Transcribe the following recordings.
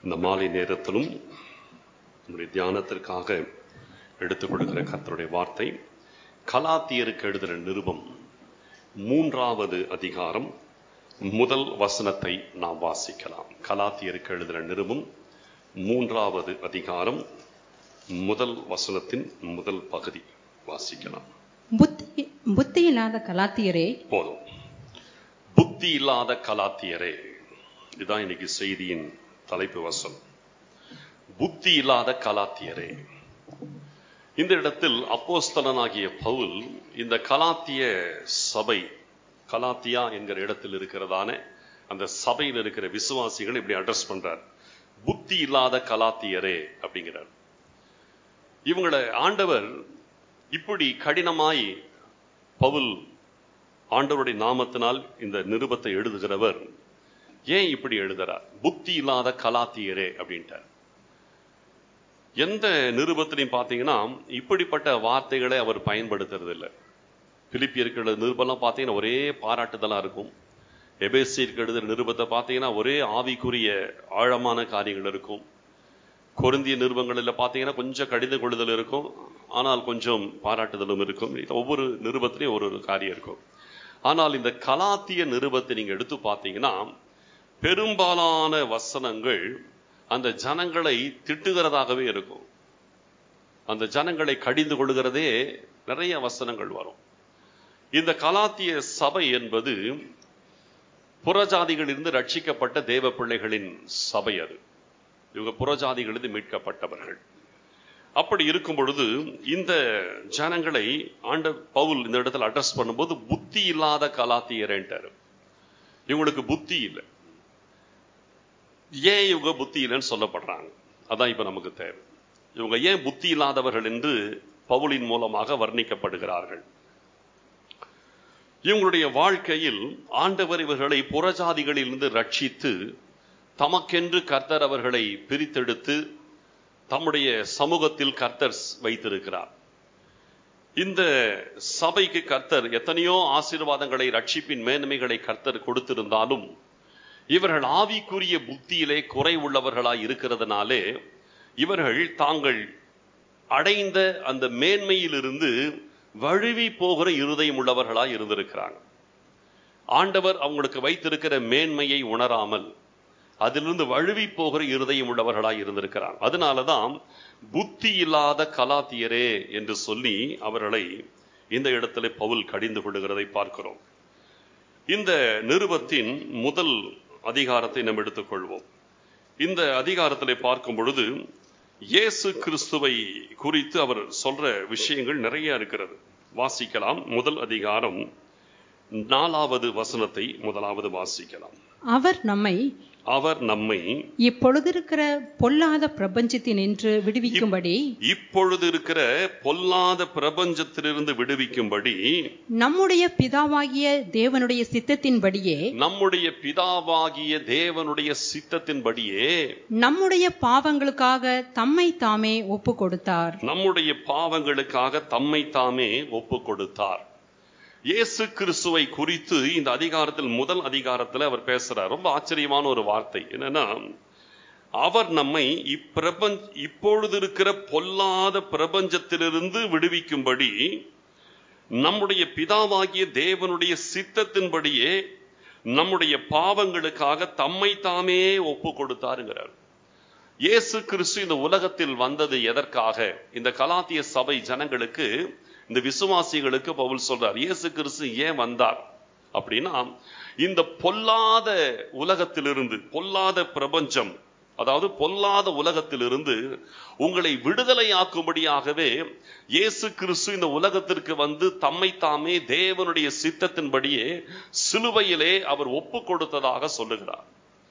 இந்த மாலை நேரத்திலும் நம்முடைய தியானத்திற்காக எடுத்துக் கொடுக்கிற கர்த்தருடைய வார்த்தை கலாத்தியருக்கு எழுதுகிற நிருபம் மூன்றாவது அதிகாரம் முதல் வசனத்தை நாம் வாசிக்கலாம் கலாத்தியருக்கு எழுதுகிற நிருபம் மூன்றாவது அதிகாரம் முதல் வசனத்தின் முதல் பகுதி வாசிக்கலாம் புத்தி புத்தி இல்லாத கலாத்தியரே போதும் புத்தி இல்லாத கலாத்தியரே இதுதான் இன்னைக்கு செய்தியின் தலைப்பு வசனம் புத்தி இல்லாத கலாத்தியரே இந்த இடத்தில் அப்போஸ்தலனாகிய பவுல் இந்த கலாத்திய சபை கலாத்தியா என்கிற இடத்தில் இருக்கிறதான அந்த சபையில் இருக்கிற விசுவாசிகள் இப்படி அட்ரஸ் பண்றார் புத்தி இல்லாத கலாத்தியரே அப்படிங்கிறார் இவங்களை ஆண்டவர் இப்படி கடினமாய் பவுல் ஆண்டவருடைய நாமத்தினால் இந்த நிருபத்தை எழுதுகிறவர் ஏன் இப்படி எழுதுறார் புத்தி இல்லாத கலாத்தியரே அப்படின்ட்டார் எந்த நிருபத்திலையும் பார்த்தீங்கன்னா இப்படிப்பட்ட வார்த்தைகளை அவர் பயன்படுத்துறது இல்லை பிலிப்பியருக்கு எழுத நிருபம்லாம் பார்த்தீங்கன்னா ஒரே பாராட்டுதலாக இருக்கும் எபேசியருக்கு எழுதுகிற நிருபத்தை பார்த்தீங்கன்னா ஒரே ஆவிக்குரிய ஆழமான காரியங்கள் இருக்கும் கொருந்திய நிருபங்களில் பார்த்தீங்கன்னா கொஞ்சம் கடித கொள்ளுதல் இருக்கும் ஆனால் கொஞ்சம் பாராட்டுதலும் இருக்கும் ஒவ்வொரு நிருபத்திலையும் ஒரு ஒரு காரியம் இருக்கும் ஆனால் இந்த கலாத்திய நிருபத்தை நீங்க எடுத்து பார்த்தீங்கன்னா பெரும்பாலான வசனங்கள் அந்த ஜனங்களை திட்டுகிறதாகவே இருக்கும் அந்த ஜனங்களை கடிந்து கொள்கிறதே நிறைய வசனங்கள் வரும் இந்த கலாத்திய சபை என்பது புறஜாதிகளிலிருந்து ரட்சிக்கப்பட்ட தேவ பிள்ளைகளின் சபை அது இவங்க புறஜாதிகளிலிருந்து மீட்கப்பட்டவர்கள் அப்படி இருக்கும் பொழுது இந்த ஜனங்களை ஆண்ட பவுல் இந்த இடத்துல அட்ரஸ் பண்ணும்போது புத்தி இல்லாத கலாத்தியரேன்ட்டாரு இவங்களுக்கு புத்தி இல்லை ஏன் இவங்க புத்தி இல்லைன்னு சொல்லப்படுறாங்க அதான் இப்ப நமக்கு தேவை இவங்க ஏன் புத்தி இல்லாதவர்கள் என்று பவுலின் மூலமாக வர்ணிக்கப்படுகிறார்கள் இவங்களுடைய வாழ்க்கையில் ஆண்டவர் இவர்களை புறஜாதிகளிலிருந்து ரட்சித்து தமக்கென்று கர்த்தர் அவர்களை பிரித்தெடுத்து தம்முடைய சமூகத்தில் கர்த்தர் வைத்திருக்கிறார் இந்த சபைக்கு கர்த்தர் எத்தனையோ ஆசீர்வாதங்களை ரட்சிப்பின் மேன்மைகளை கர்த்தர் கொடுத்திருந்தாலும் இவர்கள் ஆவிக்குரிய புத்தியிலே குறை உள்ளவர்களாய் இருக்கிறதுனாலே இவர்கள் தாங்கள் அடைந்த அந்த மேன்மையிலிருந்து வழுவி போகிற இருதயம் உள்ளவர்களாய் இருந்திருக்கிறாங்க ஆண்டவர் அவங்களுக்கு வைத்திருக்கிற மேன்மையை உணராமல் அதிலிருந்து வழுவி போகிற இருதயம் உள்ளவர்களாய் இருந்திருக்கிறாங்க அதனாலதான் புத்தி இல்லாத கலாத்தியரே என்று சொல்லி அவர்களை இந்த இடத்துல பவுல் கடிந்து கொள்ளுகிறதை பார்க்கிறோம் இந்த நிருபத்தின் முதல் அதிகாரத்தை நாம் எடுத்துக்கொள்வோம் இந்த அதிகாரத்தில் பார்க்கும் பொழுது இயேசு கிறிஸ்துவை குறித்து அவர் சொல்ற விஷயங்கள் நிறைய இருக்கிறது வாசிக்கலாம் முதல் அதிகாரம் நாலாவது வசனத்தை முதலாவது வாசிக்கலாம் அவர் நம்மை அவர் நம்மை இப்பொழுது இருக்கிற பொல்லாத பிரபஞ்சத்தினின்று விடுவிக்கும்படி இப்பொழுது இருக்கிற பொல்லாத பிரபஞ்சத்திலிருந்து விடுவிக்கும்படி நம்முடைய பிதாவாகிய தேவனுடைய சித்தத்தின்படியே நம்முடைய பிதாவாகிய தேவனுடைய சித்தத்தின்படியே நம்முடைய பாவங்களுக்காக தம்மை தாமே ஒப்பு கொடுத்தார் நம்முடைய பாவங்களுக்காக தம்மை தாமே ஒப்பு கொடுத்தார் இயேசு கிறிஸ்துவை குறித்து இந்த அதிகாரத்தில் முதல் அதிகாரத்தில் அவர் பேசுறார் ரொம்ப ஆச்சரியமான ஒரு வார்த்தை என்னன்னா அவர் நம்மை இப்பிரபஞ்ச இப்பொழுது இருக்கிற பொல்லாத பிரபஞ்சத்திலிருந்து விடுவிக்கும்படி நம்முடைய பிதாவாகிய தேவனுடைய சித்தத்தின்படியே நம்முடைய பாவங்களுக்காக தம்மை தாமே ஒப்பு கொடுத்தாருங்கிறார் இயேசு கிறிஸ்து இந்த உலகத்தில் வந்தது எதற்காக இந்த கலாத்திய சபை ஜனங்களுக்கு இந்த விசுவாசிகளுக்கு பவுல் சொல்றார் இயேசு கிறிஸ்து ஏன் வந்தார் அப்படின்னா இந்த பொல்லாத உலகத்திலிருந்து பொல்லாத பிரபஞ்சம் அதாவது பொல்லாத உலகத்திலிருந்து உங்களை விடுதலையாக்கும்படியாகவே இயேசு கிறிஸ்து இந்த உலகத்திற்கு வந்து தம்மை தாமே தேவனுடைய சித்தத்தின்படியே சிலுவையிலே அவர் ஒப்பு கொடுத்ததாக சொல்லுகிறார்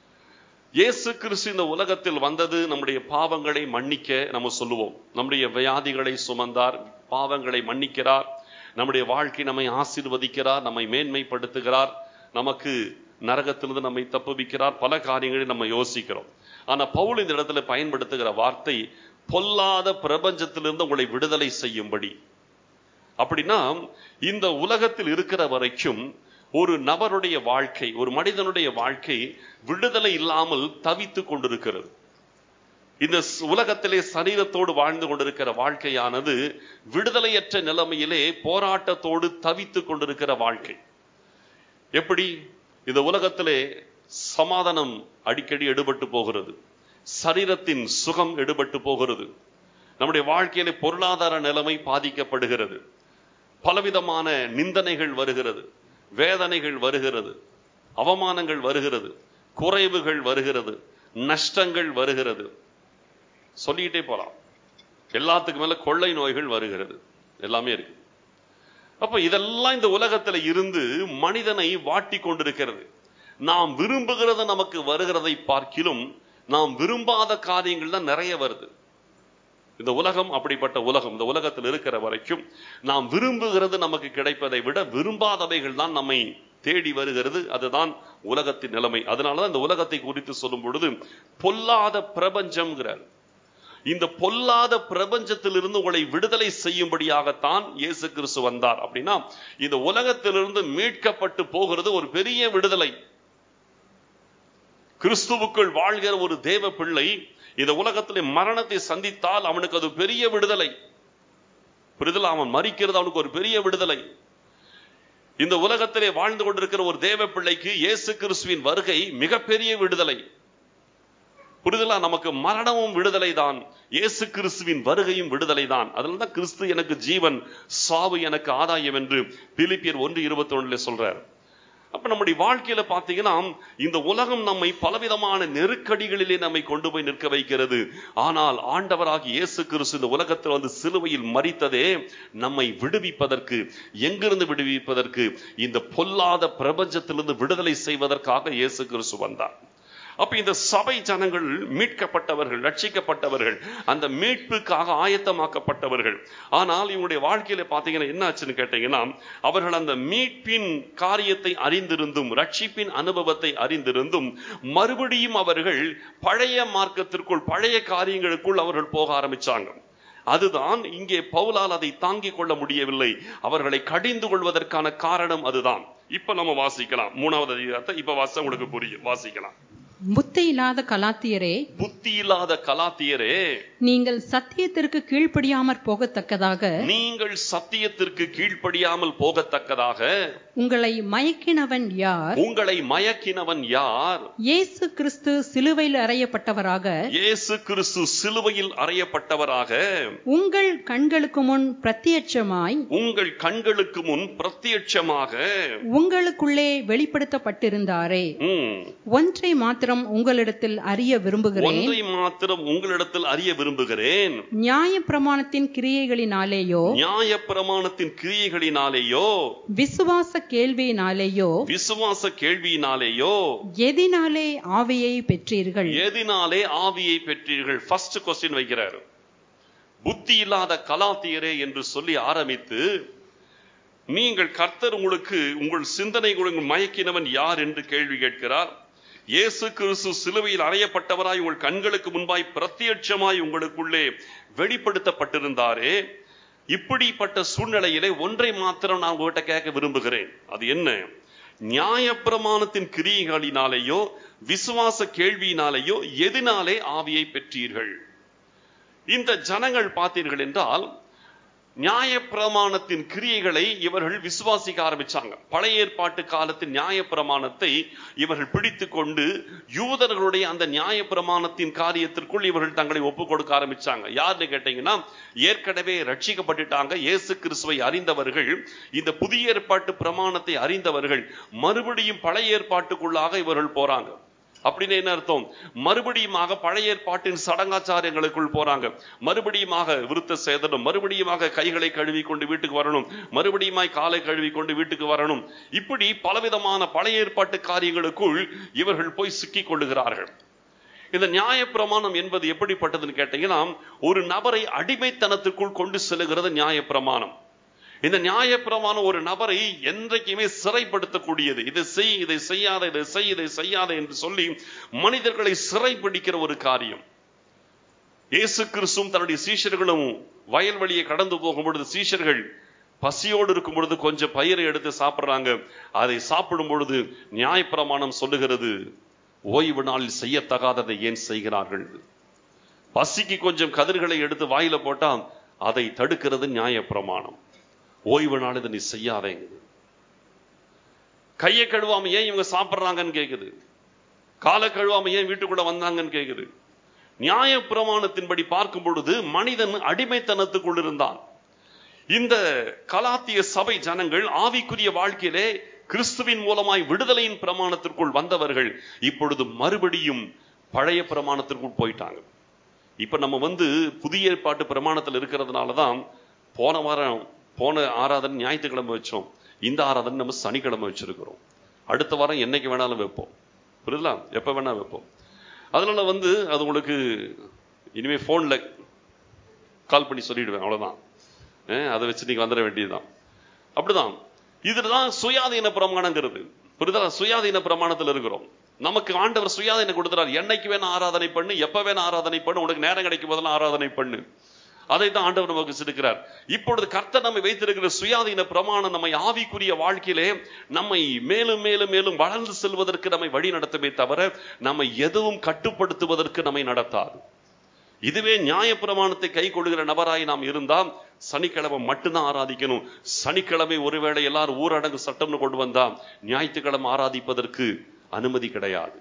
இயேசு கிறிஸ்து இந்த உலகத்தில் வந்தது நம்முடைய பாவங்களை மன்னிக்க நம்ம சொல்லுவோம் நம்முடைய வியாதிகளை சுமந்தார் பாவங்களை மன்னிக்கிறார் நம்முடைய வாழ்க்கை நம்மை ஆசீர்வதிக்கிறார் நம்மை மேன்மைப்படுத்துகிறார் நமக்கு நரகத்திலிருந்து நம்மை தப்புவிக்கிறார் பல காரியங்களை நம்ம யோசிக்கிறோம் ஆனா பவுல் இந்த இடத்துல பயன்படுத்துகிற வார்த்தை பொல்லாத பிரபஞ்சத்திலிருந்து உங்களை விடுதலை செய்யும்படி அப்படின்னா இந்த உலகத்தில் இருக்கிற வரைக்கும் ஒரு நபருடைய வாழ்க்கை ஒரு மனிதனுடைய வாழ்க்கை விடுதலை இல்லாமல் தவித்து கொண்டிருக்கிறது இந்த ஸ்- உலகத்திலே சரீரத்தோடு வாழ்ந்து கொண்டிருக்கிற வாழ்க்கையானது விடுதலையற்ற நிலைமையிலே போராட்டத்தோடு தவித்துக் கொண்டிருக்கிற வாழ்க்கை எப்படி இந்த உலகத்திலே சமாதானம் அடிக்கடி எடுபட்டு போகிறது சரீரத்தின் சுகம் எடுபட்டு போகிறது நம்முடைய வாழ்க்கையிலே பொருளாதார நிலைமை பாதிக்கப்படுகிறது பலவிதமான நிந்தனைகள் வருகிறது வேதனைகள் வருகிறது அவமானங்கள் வருகிறது குறைவுகள் வருகிறது நஷ்டங்கள் வருகிறது சொல்லிக்கிட்டே போலாம் எல்லாத்துக்கு மேல கொள்ளை நோய்கள் வருகிறது எல்லாமே இருக்கு அப்ப இதெல்லாம் இந்த உலகத்துல இருந்து மனிதனை வாட்டி கொண்டிருக்கிறது நாம் விரும்புகிறது நமக்கு வருகிறதை பார்க்கிலும் நாம் விரும்பாத காரியங்கள் தான் நிறைய வருது இந்த உலகம் அப்படிப்பட்ட உலகம் இந்த உலகத்தில் இருக்கிற வரைக்கும் நாம் விரும்புகிறது நமக்கு கிடைப்பதை விட விரும்பாதவைகள் தான் நம்மை தேடி வருகிறது அதுதான் உலகத்தின் நிலைமை அதனாலதான் இந்த உலகத்தை குறித்து சொல்லும் பொழுது பொல்லாத பிரபஞ்சம்ங்கிறார் இந்த பொல்லாத பிரபஞ்சத்திலிருந்து உங்களை விடுதலை செய்யும்படியாகத்தான் இயேசு கிறிஸ்து வந்தார் அப்படின்னா இந்த உலகத்திலிருந்து மீட்கப்பட்டு போகிறது ஒரு பெரிய விடுதலை கிறிஸ்துவுக்குள் வாழ்கிற ஒரு தேவ பிள்ளை இந்த உலகத்திலே மரணத்தை சந்தித்தால் அவனுக்கு அது பெரிய விடுதலை புரிதல் அவன் மறிக்கிறது அவனுக்கு ஒரு பெரிய விடுதலை இந்த உலகத்திலே வாழ்ந்து கொண்டிருக்கிற ஒரு தேவ பிள்ளைக்கு இயேசு கிறிஸ்துவின் வருகை மிகப்பெரிய விடுதலை புரிதலா நமக்கு மரணமும் விடுதலை தான் இயேசு கிறிஸ்துவின் வருகையும் விடுதலை தான் அதனால தான் கிறிஸ்து எனக்கு ஜீவன் சாவு எனக்கு ஆதாயம் என்று பிலிப்பியர் ஒன்று இருபத்தி ஒண்ணுல சொல்றார் அப்ப நம்முடைய வாழ்க்கையில பாத்தீங்கன்னா இந்த உலகம் நம்மை பலவிதமான நெருக்கடிகளிலே நம்மை கொண்டு போய் நிற்க வைக்கிறது ஆனால் ஆண்டவராகி இயேசு கிறிஸ்து இந்த உலகத்தில் வந்து சிலுவையில் மறித்ததே நம்மை விடுவிப்பதற்கு எங்கிருந்து விடுவிப்பதற்கு இந்த பொல்லாத பிரபஞ்சத்திலிருந்து விடுதலை செய்வதற்காக இயேசு கிறிஸ்து வந்தார் அப்ப இந்த சபை ஜனங்கள் மீட்கப்பட்டவர்கள் ரட்சிக்கப்பட்டவர்கள் அந்த மீட்புக்காக ஆயத்தமாக்கப்பட்டவர்கள் ஆனால் இவங்களுடைய வாழ்க்கையில பாத்தீங்கன்னா என்ன ஆச்சுன்னு கேட்டீங்கன்னா அவர்கள் அந்த மீட்பின் காரியத்தை அறிந்திருந்தும் ரட்சிப்பின் அனுபவத்தை அறிந்திருந்தும் மறுபடியும் அவர்கள் பழைய மார்க்கத்திற்குள் பழைய காரியங்களுக்குள் அவர்கள் போக ஆரம்பிச்சாங்க அதுதான் இங்கே பவுலால் அதை தாங்கிக் கொள்ள முடியவில்லை அவர்களை கடிந்து கொள்வதற்கான காரணம் அதுதான் இப்ப நம்ம வாசிக்கலாம் மூணாவது அதிகாரத்தை இப்ப வாச உங்களுக்கு புரியும் வாசிக்கலாம் புத்தி இல்லாத கலாத்தியரே புத்தி இல்லாத கலாத்தியரே நீங்கள் சத்தியத்திற்கு கீழ்ப்படியாமற் போகத்தக்கதாக நீங்கள் சத்தியத்திற்கு கீழ்ப்படியாமல் போகத்தக்கதாக உங்களை மயக்கினவன் யார் உங்களை மயக்கினவன் யார் இயேசு கிறிஸ்து சிலுவையில் அறையப்பட்டவராக இயேசு கிறிஸ்து சிலுவையில் அறையப்பட்டவராக உங்கள் கண்களுக்கு முன் பிரத்யட்சமாய் உங்கள் கண்களுக்கு முன் பிரத்யட்சமாக உங்களுக்குள்ளே வெளிப்படுத்தப்பட்டிருந்தாரே ம், ஒன்றை மாத்திரம் உங்களிடத்தில் அறிய விரும்புகிறேன் ஒன்றை மாத்திரம் உங்களிடத்தில் அறிய விரும்புகிறேன் நியாய பிரமாணத்தின் கிரியைகளினாலேயோ நியாயப்பிரமாணத்தின் கிரியைகளினாலேயோ விசுவாச கேள்வியினாலேயோ விசுவாச கேள்வியினாலேயோ எதினாலே ஆவியை பெற்றீர்கள் எதினாலே ஆவியை பெற்றீர்கள் ஃபர்ஸ்ட் கொஸ்டின் வைக்கிறார் புத்தி இல்லாத கலாத்தியரே என்று சொல்லி ஆரம்பித்து நீங்கள் கர்த்தர் உங்களுக்கு உங்கள் சிந்தனைகளுக்கு மயக்கினவன் யார் என்று கேள்வி கேட்கிறார் இயேசு கிறிஸ்து சிலுவையில் அறையப்பட்டவராய் உங்கள் கண்களுக்கு முன்பாய் பிரத்யட்சமாய் உங்களுக்குள்ளே வெளிப்படுத்தப்பட்டிருந்தாரே இப்படிப்பட்ட சூழ்நிலையிலே ஒன்றை மாத்திரம் நான் உங்ககிட்ட கேட்க விரும்புகிறேன் அது என்ன நியாயப்பிரமாணத்தின் கிரியைகளினாலேயோ விசுவாச கேள்வியினாலேயோ எதினாலே ஆவியை பெற்றீர்கள் இந்த ஜனங்கள் பார்த்தீர்கள் என்றால் நியாயப்பிரமாணத்தின் கிரியைகளை இவர்கள் விசுவாசிக்க ஆரம்பிச்சாங்க பழைய ஏற்பாட்டு காலத்தின் நியாயப்பிரமாணத்தை இவர்கள் பிடித்து கொண்டு யூதர்களுடைய அந்த நியாயப்பிரமாணத்தின் காரியத்திற்குள் இவர்கள் தங்களை ஒப்பு கொடுக்க ஆரம்பிச்சாங்க யாருன்னு கேட்டீங்கன்னா ஏற்கனவே ரட்சிக்கப்பட்டுட்டாங்க இயேசு கிறிஸ்துவை அறிந்தவர்கள் இந்த புதிய ஏற்பாட்டு பிரமாணத்தை அறிந்தவர்கள் மறுபடியும் பழைய ஏற்பாட்டுக்குள்ளாக இவர்கள் போறாங்க அப்படின்னு என்ன அர்த்தம் மறுபடியுமாக பழைய ஏற்பாட்டின் சடங்காச்சாரியங்களுக்குள் போறாங்க மறுபடியுமாக விருத்த சேதனம் மறுபடியுமாக கைகளை கழுவி கொண்டு வீட்டுக்கு வரணும் மறுபடியுமாய் காலை கழுவி கொண்டு வீட்டுக்கு வரணும் இப்படி பலவிதமான பழைய ஏற்பாட்டு காரியங்களுக்குள் இவர்கள் போய் சிக்கிக் கொள்ளுகிறார்கள் இந்த நியாயப்பிரமாணம் என்பது எப்படிப்பட்டதுன்னு கேட்டீங்கன்னா ஒரு நபரை அடிமைத்தனத்துக்குள் கொண்டு செல்லுகிறது நியாயப்பிரமாணம் இந்த நியாயப்பிரமாணம் ஒரு நபரை என்றைக்குமே சிறைப்படுத்தக்கூடியது இதை செய் இதை செய்யாத இதை செய் இதை செய்யாத என்று சொல்லி மனிதர்களை சிறைப்பிடிக்கிற ஒரு காரியம் இயேசு கிறிஸ்துவும் தன்னுடைய சீஷர்களும் வயல்வெளியை கடந்து போகும் பொழுது சீஷர்கள் பசியோடு இருக்கும் பொழுது கொஞ்சம் பயிரை எடுத்து சாப்பிடுறாங்க அதை சாப்பிடும் பொழுது நியாயப்பிரமாணம் சொல்லுகிறது ஓய்வு நாளில் செய்யத்தகாததை ஏன் செய்கிறார்கள் பசிக்கு கொஞ்சம் கதிர்களை எடுத்து வாயில போட்டா அதை தடுக்கிறது நியாய பிரமாணம் ஓய்வு நாள் இதை நீ செய்யாதேங்குது கையை கழுவாம ஏன் இவங்க சாப்பிடுறாங்கன்னு கேக்குது காலை கழுவாம ஏன் வீட்டுக்குள்ள வந்தாங்கன்னு கேக்குது நியாய பிரமாணத்தின்படி பார்க்கும் பொழுது மனிதன் அடிமைத்தனத்துக்குள் இருந்தான் இந்த கலாத்திய சபை ஜனங்கள் ஆவிக்குரிய வாழ்க்கையிலே கிறிஸ்துவின் மூலமாய் விடுதலையின் பிரமாணத்திற்குள் வந்தவர்கள் இப்பொழுது மறுபடியும் பழைய பிரமாணத்திற்குள் போயிட்டாங்க இப்ப நம்ம வந்து புதிய ஏற்பாட்டு பிரமாணத்தில் இருக்கிறதுனால தான் போன வாரம் போன ஆராதனை ஞாயிற்றுக்கிழமை வச்சோம் இந்த ஆராதனை நம்ம சனிக்கிழமை வச்சிருக்கிறோம் அடுத்த வாரம் என்னைக்கு வேணாலும் வைப்போம் புரியுதுங்களா எப்ப வேணா வைப்போம் அதனால வந்து அது உங்களுக்கு இனிமே போன்ல கால் பண்ணி சொல்லிடுவேன் அவ்வளவுதான் அஹ் அதை வச்சு நீங்க வந்துட வேண்டியதுதான் அப்படிதான் இதுதான் சுயாதீன பிரமாணங்கிறது புரியுதா சுயாதீன பிரமாணத்தில் இருக்கிறோம் நமக்கு ஆண்டவர் சுயாதீனம் கொடுத்துறார் என்னைக்கு வேணா ஆராதனை பண்ணு எப்ப வேணா ஆராதனை பண்ணு உனக்கு நேரம் கிடைக்கும் போதெல்லாம் ஆராதனை பண்ணு அதை தான் ஆண்டவர் நமக்கு சிறுக்கிறார் இப்பொழுது கர்த்தர் நம்மை வைத்திருக்கிற சுயாதீன பிரமாணம் நம்மை ஆவிக்குரிய வாழ்க்கையிலே நம்மை மேலும் மேலும் மேலும் வளர்ந்து செல்வதற்கு நம்மை வழி நடத்தவே தவிர நம்மை எதுவும் கட்டுப்படுத்துவதற்கு நம்மை நடத்தாது இதுவே நியாய பிரமாணத்தை கை கொள்கிற நபராய் நாம் இருந்தால் சனிக்கிழமை மட்டும்தான் ஆராதிக்கணும் சனிக்கிழமை ஒருவேளை எல்லாரும் ஊரடங்கு சட்டம்னு கொண்டு வந்தா ஞாயிற்றுக்கிழமை ஆராதிப்பதற்கு அனுமதி கிடையாது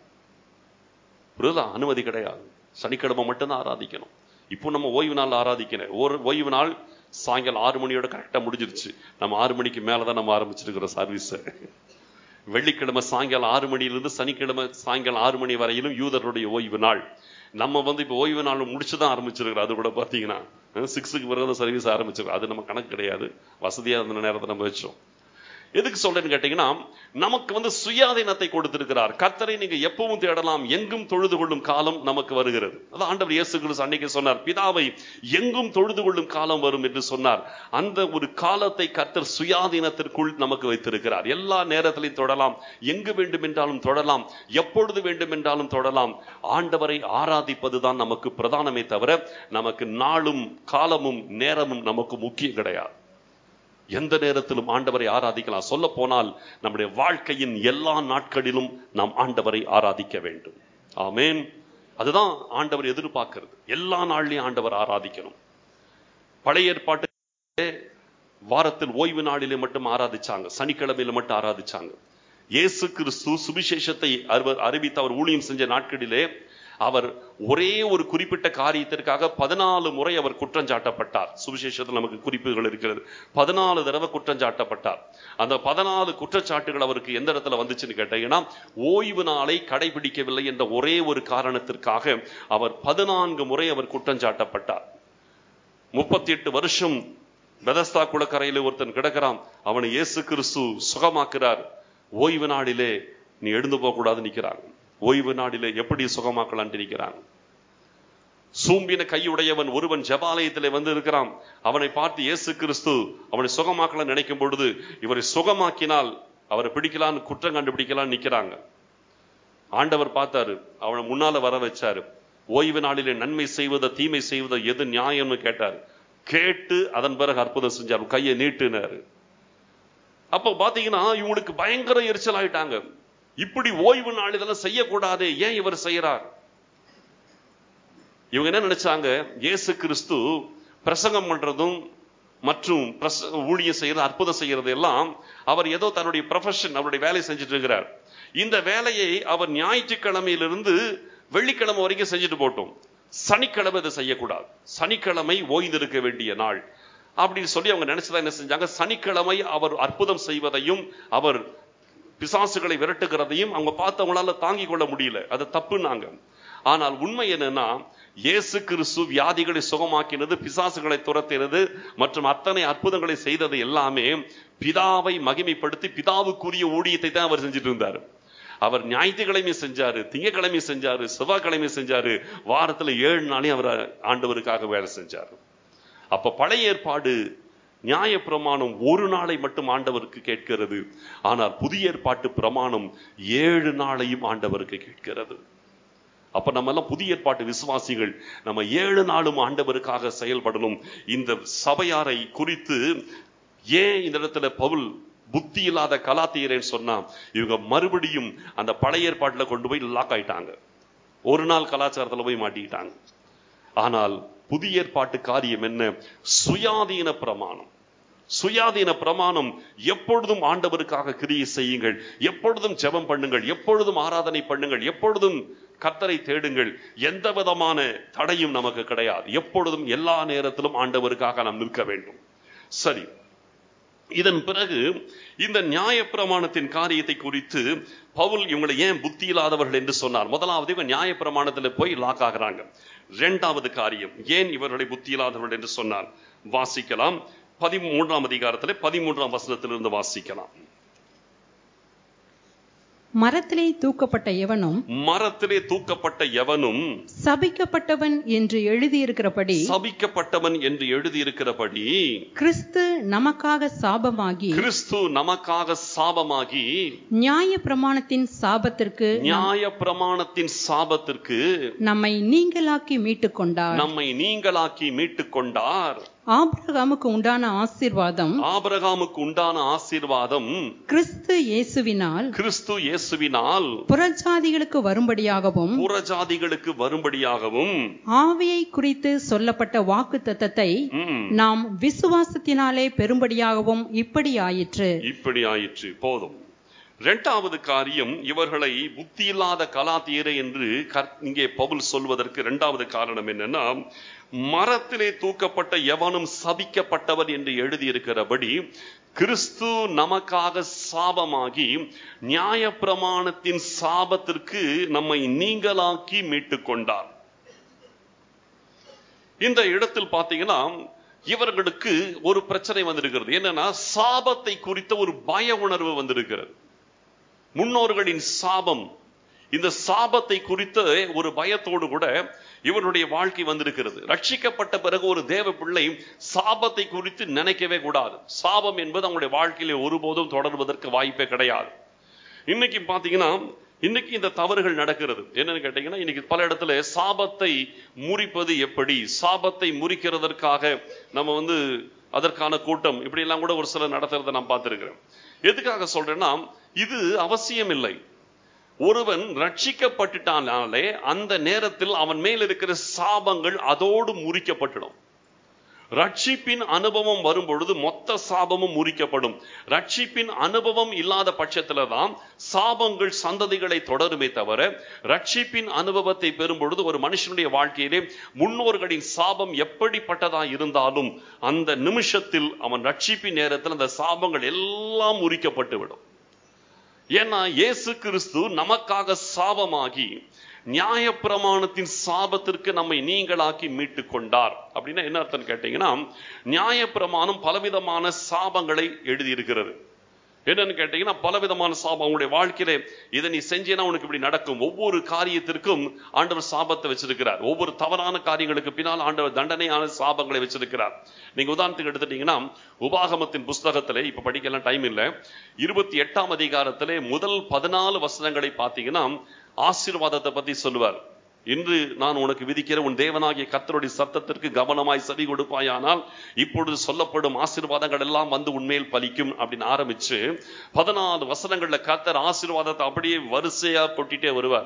புரியுதா அனுமதி கிடையாது சனிக்கிழமை மட்டும்தான் ஆராதிக்கணும் இப்போ நம்ம ஓய்வு நாள் ஆராதிக்கணும் ஒரு ஓய்வு நாள் சாயங்காலம் ஆறு மணியோட கரெக்டா முடிஞ்சிருச்சு நம்ம ஆறு மணிக்கு மேலதான் நம்ம ஆரம்பிச்சிருக்கிறோம் சர்வீஸ் வெள்ளிக்கிழமை சாயங்காலம் ஆறு மணியிலிருந்து சனிக்கிழமை சாயங்காலம் ஆறு மணி வரையிலும் யூதருடைய ஓய்வு நாள் நம்ம வந்து இப்போ ஓய்வு நாள் முடிச்சு தான் ஆரம்பிச்சிருக்கிறோம் அது கூட பார்த்தீங்கன்னா சிக்ஸுக்கு பிறகு சர்வீஸ் ஆரம்பிச்சிருக்கோம் அது நம்ம கணக்கு கிடையாது வசதியாக இருந்த நேரத்தை நம்ம வச்சோம் எதுக்கு சொல்றேன்னு கேட்டீங்கன்னா நமக்கு வந்து சுயாதீனத்தை கொடுத்திருக்கிறார் கர்த்தரை நீங்க எப்பவும் தேடலாம் எங்கும் தொழுது கொள்ளும் காலம் நமக்கு வருகிறது அது ஆண்டவர் இயேசு கிறிஸ்து அன்னைக்கு சொன்னார் பிதாவை எங்கும் தொழுது கொள்ளும் காலம் வரும் என்று சொன்னார் அந்த ஒரு காலத்தை கர்த்தர் சுயாதீனத்திற்குள் நமக்கு வைத்திருக்கிறார் எல்லா நேரத்திலையும் தொடலாம் எங்கு வேண்டும் என்றாலும் தொடலாம் எப்பொழுது வேண்டும் என்றாலும் தொடலாம் ஆண்டவரை ஆராதிப்பதுதான் நமக்கு பிரதானமே தவிர நமக்கு நாளும் காலமும் நேரமும் நமக்கு முக்கியம் கிடையாது எந்த நேரத்திலும் ஆண்டவரை ஆராதிக்கலாம் சொல்ல போனால் நம்முடைய வாழ்க்கையின் எல்லா நாட்களிலும் நாம் ஆண்டவரை ஆராதிக்க வேண்டும் ஆமேன் அதுதான் ஆண்டவர் எதிர்பார்க்கிறது எல்லா நாள்லயும் ஆண்டவர் ஆராதிக்கணும் பழைய ஏற்பாட்டு வாரத்தில் ஓய்வு நாளிலே மட்டும் ஆராதிச்சாங்க சனிக்கிழமையில மட்டும் ஆராதிச்சாங்க இயேசு கிறிஸ்து சுவிசேஷத்தை அறிவித்து அவர் ஊழியம் செஞ்ச நாட்களிலே அவர் ஒரே ஒரு குறிப்பிட்ட காரியத்திற்காக பதினாலு முறை அவர் குற்றம் சாட்டப்பட்டார் சுவிசேஷத்தில் நமக்கு குறிப்புகள் இருக்கிறது பதினாலு தடவை குற்றம் சாட்டப்பட்டார் அந்த பதினாலு குற்றச்சாட்டுகள் அவருக்கு எந்த இடத்துல வந்துச்சுன்னு கேட்டீங்கன்னா ஓய்வு நாளை கடைபிடிக்கவில்லை என்ற ஒரே ஒரு காரணத்திற்காக அவர் பதினான்கு முறை அவர் குற்றம் சாட்டப்பட்டார் முப்பத்தி எட்டு வருஷம் பெதஸ்தா குளக்கரையில ஒருத்தன் கிடக்கிறான் அவனை இயேசு கிறிஸ்து சுகமாக்குறார் ஓய்வு நாளிலே நீ எழுந்து போக கூடாது நிக்கிறாங்க ஓய்வு நாடிலே எப்படி சுகமாக்கலாம் நிற்கிறாங்க சூம்பின கையுடையவன் ஒருவன் ஜபாலயத்திலே வந்து இருக்கிறான் அவனை பார்த்து இயேசு கிறிஸ்து அவனை சுகமாக்கலாம் நினைக்கும் பொழுது இவரை சுகமாக்கினால் அவரை பிடிக்கலான்னு குற்றம் கண்டுபிடிக்கலாம் நிக்கிறாங்க ஆண்டவர் பார்த்தாரு அவனை முன்னால வர வச்சாரு ஓய்வு நாளிலே நன்மை செய்வதை தீமை செய்வதை எது நியாயம்னு கேட்டார் கேட்டு அதன் பிறகு அற்புதம் செஞ்சார் கையை நீட்டுனாரு அப்போ பாத்தீங்கன்னா இவங்களுக்கு பயங்கர எரிச்சல் ஆயிட்டாங்க இப்படி ஓய்வு நாள் இதெல்லாம் செய்யக்கூடாது ஏன் இவர் செய்யறார் இவங்க என்ன நினைச்சாங்க இயேசு கிறிஸ்து பிரசங்கம் பண்றதும் மற்றும் ஊழியம் செய்யறது அற்புதம் செய்யறது எல்லாம் அவர் ஏதோ தன்னுடைய ப்ரொஃபஷன் அவருடைய வேலையை செஞ்சுட்டு இருக்கிறார் இந்த வேலையை அவர் ஞாயிற்றுக்கிழமையிலிருந்து வெள்ளிக்கிழமை வரைக்கும் செஞ்சுட்டு போட்டோம் சனிக்கிழமை இதை செய்யக்கூடாது சனிக்கிழமை ஓய்ந்திருக்க வேண்டிய நாள் அப்படின்னு சொல்லி அவங்க நினைச்சதா என்ன செஞ்சாங்க சனிக்கிழமை அவர் அற்புதம் செய்வதையும் அவர் பிசாசுகளை விரட்டுகிறதையும் அவங்க பார்த்தவங்களால தாங்கிக் கொள்ள முடியல அது தப்புனாங்க ஆனால் உண்மை என்னன்னா இயேசு கிறிஸ்து வியாதிகளை சுகமாக்கினது பிசாசுகளை துரத்தினது மற்றும் அத்தனை அற்புதங்களை செய்தது எல்லாமே பிதாவை மகிமைப்படுத்தி பிதாவுக்குரிய ஊழியத்தை தான் அவர் செஞ்சுட்டு இருந்தார் அவர் ஞாயிற்றுக்கிழமை செஞ்சாரு திங்கக்கிழமை செஞ்சாரு செவ்வாய்க்கிழமை செஞ்சாரு வாரத்துல ஏழு நாளையும் அவர் ஆண்டவருக்காக வேலை செஞ்சாரு அப்ப பழைய ஏற்பாடு நியாய பிரமாணம் ஒரு நாளை மட்டும் ஆண்டவருக்கு கேட்கிறது ஆனால் புதிய ஏற்பாட்டு பிரமாணம் ஏழு நாளையும் ஆண்டவருக்கு கேட்கிறது அப்ப நம்ம எல்லாம் புதிய ஏற்பாட்டு விசுவாசிகள் நம்ம ஏழு நாளும் ஆண்டவருக்காக செயல்படணும் இந்த சபையாரை குறித்து ஏன் இந்த இடத்துல பவுல் புத்தி இல்லாத கலாத்தீரேன்னு சொன்னா இவங்க மறுபடியும் அந்த பழைய ஏற்பாட்டுல கொண்டு போய் லாக் ஆயிட்டாங்க ஒரு நாள் கலாச்சாரத்துல போய் மாட்டிக்கிட்டாங்க ஆனால் புதிய ஏற்பாட்டு காரியம் என்ன சுயாதீன பிரமாணம் சுயாதீன பிரமாணம் எப்பொழுதும் ஆண்டவருக்காக கிரியை செய்யுங்கள் எப்பொழுதும் ஜெபம் பண்ணுங்கள் எப்பொழுதும் ஆராதனை பண்ணுங்கள் எப்பொழுதும் கர்த்தரை தேடுங்கள் எந்த விதமான தடையும் நமக்கு கிடையாது எப்பொழுதும் எல்லா நேரத்திலும் ஆண்டவருக்காக நாம் நிற்க வேண்டும் சரி இதன் பிறகு இந்த நியாயப்பிரமாணத்தின் காரியத்தை குறித்து பவுல் இவங்களை ஏன் புத்தி இல்லாதவர்கள் என்று சொன்னார் முதலாவது இவங்க நியாயப்பிரமாணத்தில் போய் லாக் ஆகிறாங்க இரண்டாவது காரியம் ஏன் இவர்களை புத்தி இல்லாதவர்கள் என்று சொன்னார் வாசிக்கலாம் பதிமூன்றாம் அதிகாரத்தில் பதிமூன்றாம் வசனத்திலிருந்து வாசிக்கலாம் மரத்திலே தூக்கப்பட்ட எவனும் மரத்திலே தூக்கப்பட்ட எவனும் சபிக்கப்பட்டவன் என்று எழுதியிருக்கிறபடி சபிக்கப்பட்டவன் என்று எழுதியிருக்கிறபடி கிறிஸ்து நமக்காக சாபமாகி கிறிஸ்து நமக்காக சாபமாகி நியாய பிரமாணத்தின் சாபத்திற்கு நியாய பிரமாணத்தின் சாபத்திற்கு நம்மை நீங்களாக்கி மீட்டுக் கொண்டார் நம்மை நீங்களாக்கி மீட்டுக் கொண்டார் ஆபிரகாமுக்கு உண்டான ஆசீர்வாதம் ஆபிரகாமுக்கு உண்டான ஆசீர்வாதம் கிறிஸ்து இயேசுவினால் கிறிஸ்து இயேசுவினால் புறஜாதிகளுக்கு வரும்படியாகவும் புறஜாதிகளுக்கு வரும்படியாகவும் ஆவியை குறித்து சொல்லப்பட்ட வாக்கு தத்தத்தை ம், நாம் விசுவாசத்தினாலே பெறும்படியாகவும் இப்படி ஆயிற்று இப்படி ஆயிற்று போதும் இரண்டாவது காரியம் இவர்களை புத்தி இல்லாத கலாத்தியரை என்று கர்- இங்கே பவுல் சொல்வதற்கு இரண்டாவது காரணம் என்னன்னா மரத்திலே தூக்கப்பட்ட எவனும் சபிக்கப்பட்டவர் என்று எழுதியிருக்கிறபடி கிறிஸ்து நமக்காக சாபமாகி நியாயப்பிரமாணத்தின் சாபத்திற்கு நம்மை நீங்களாக்கி மீட்டுக் கொண்டார் இந்த இடத்தில் பார்த்தீங்கன்னா இவர்களுக்கு ஒரு பிரச்சனை வந்திருக்கிறது என்னன்னா சாபத்தை குறித்த ஒரு பய உணர்வு வந்திருக்கிறது முன்னோர்களின் சாபம் இந்த சாபத்தை குறித்த ஒரு பயத்தோடு கூட இவருடைய வாழ்க்கை வந்திருக்கிறது ரட்சிக்கப்பட்ட பிறகு ஒரு தேவ பிள்ளை சாபத்தை குறித்து நினைக்கவே கூடாது சாபம் என்பது அவங்களுடைய வாழ்க்கையில ஒருபோதும் தொடர்வதற்கு வாய்ப்பே கிடையாது இன்னைக்கு பாத்தீங்கன்னா இன்னைக்கு இந்த தவறுகள் நடக்கிறது என்னன்னு கேட்டீங்கன்னா இன்னைக்கு பல இடத்துல சாபத்தை முறிப்பது எப்படி சாபத்தை முறிக்கிறதற்காக நம்ம வந்து அதற்கான கூட்டம் இப்படி எல்லாம் கூட ஒரு சிலர் நடத்துறதை நான் பார்த்திருக்கிறேன் எதுக்காக சொல்றேன்னா இது அவசியம் இல்லை ஒருவன் ரட்சிக்கப்பட்டுட்டானாலே அந்த நேரத்தில் அவன் மேல் இருக்கிற சாபங்கள் அதோடு முறிக்கப்பட்டுடும் ரட்சிப்பின் அனுபவம் வரும் பொழுது மொத்த சாபமும் முறிக்கப்படும் ரட்சிப்பின் அனுபவம் இல்லாத பட்சத்துல தான் சாபங்கள் சந்ததிகளை தொடருமே தவிர ரட்சிப்பின் அனுபவத்தை பெறும் பொழுது ஒரு மனுஷனுடைய வாழ்க்கையிலே முன்னோர்களின் சாபம் எப்படிப்பட்டதா இருந்தாலும் அந்த நிமிஷத்தில் அவன் ரட்சிப்பின் நேரத்தில் அந்த சாபங்கள் எல்லாம் முறிக்கப்பட்டு விடும் ஏன்னா இயேசு கிறிஸ்து நமக்காக சாபமாகி நியாயப்பிரமாணத்தின் சாபத்திற்கு நம்மை நீங்களாக்கி மீட்டுக் கொண்டார் அப்படின்னா என்ன அர்த்தம் கேட்டீங்கன்னா நியாயப்பிரமாணம் பலவிதமான சாபங்களை எழுதியிருக்கிறது என்னன்னு கேட்டீங்கன்னா பலவிதமான சாபம் அவங்களுடைய வாழ்க்கையிலே இதை நீ செஞ்சேன்னா உனக்கு இப்படி நடக்கும் ஒவ்வொரு காரியத்திற்கும் ஆண்டவர் சாபத்தை வச்சிருக்கிறார் ஒவ்வொரு தவறான காரியங்களுக்கு பின்னால் ஆண்டவர் தண்டனையான சாபங்களை வச்சிருக்கிறார் நீங்க உதாரணத்துக்கு எடுத்துட்டீங்கன்னா உபாகமத்தின் புஸ்தகத்திலே இப்ப படிக்கலாம் டைம் இல்லை இருபத்தி எட்டாம் அதிகாரத்திலே முதல் பதினாலு வசனங்களை பார்த்தீங்கன்னா ஆசீர்வாதத்தை பத்தி சொல்லுவார் இன்று நான் உனக்கு விதிக்கிற உன் தேவனாகிய கர்த்தருடைய சத்தத்திற்கு கவனமாய் செவி கொடுப்பாயானால் இப்பொழுது சொல்லப்படும் ஆசீர்வாதங்கள் எல்லாம் வந்து உண்மையில் பலிக்கும் அப்படின்னு ஆரம்பிச்சு பதினாலு வசனங்கள்ல கர்த்தர் ஆசீர்வாதத்தை அப்படியே வரிசையா கொட்டிட்டே வருவார்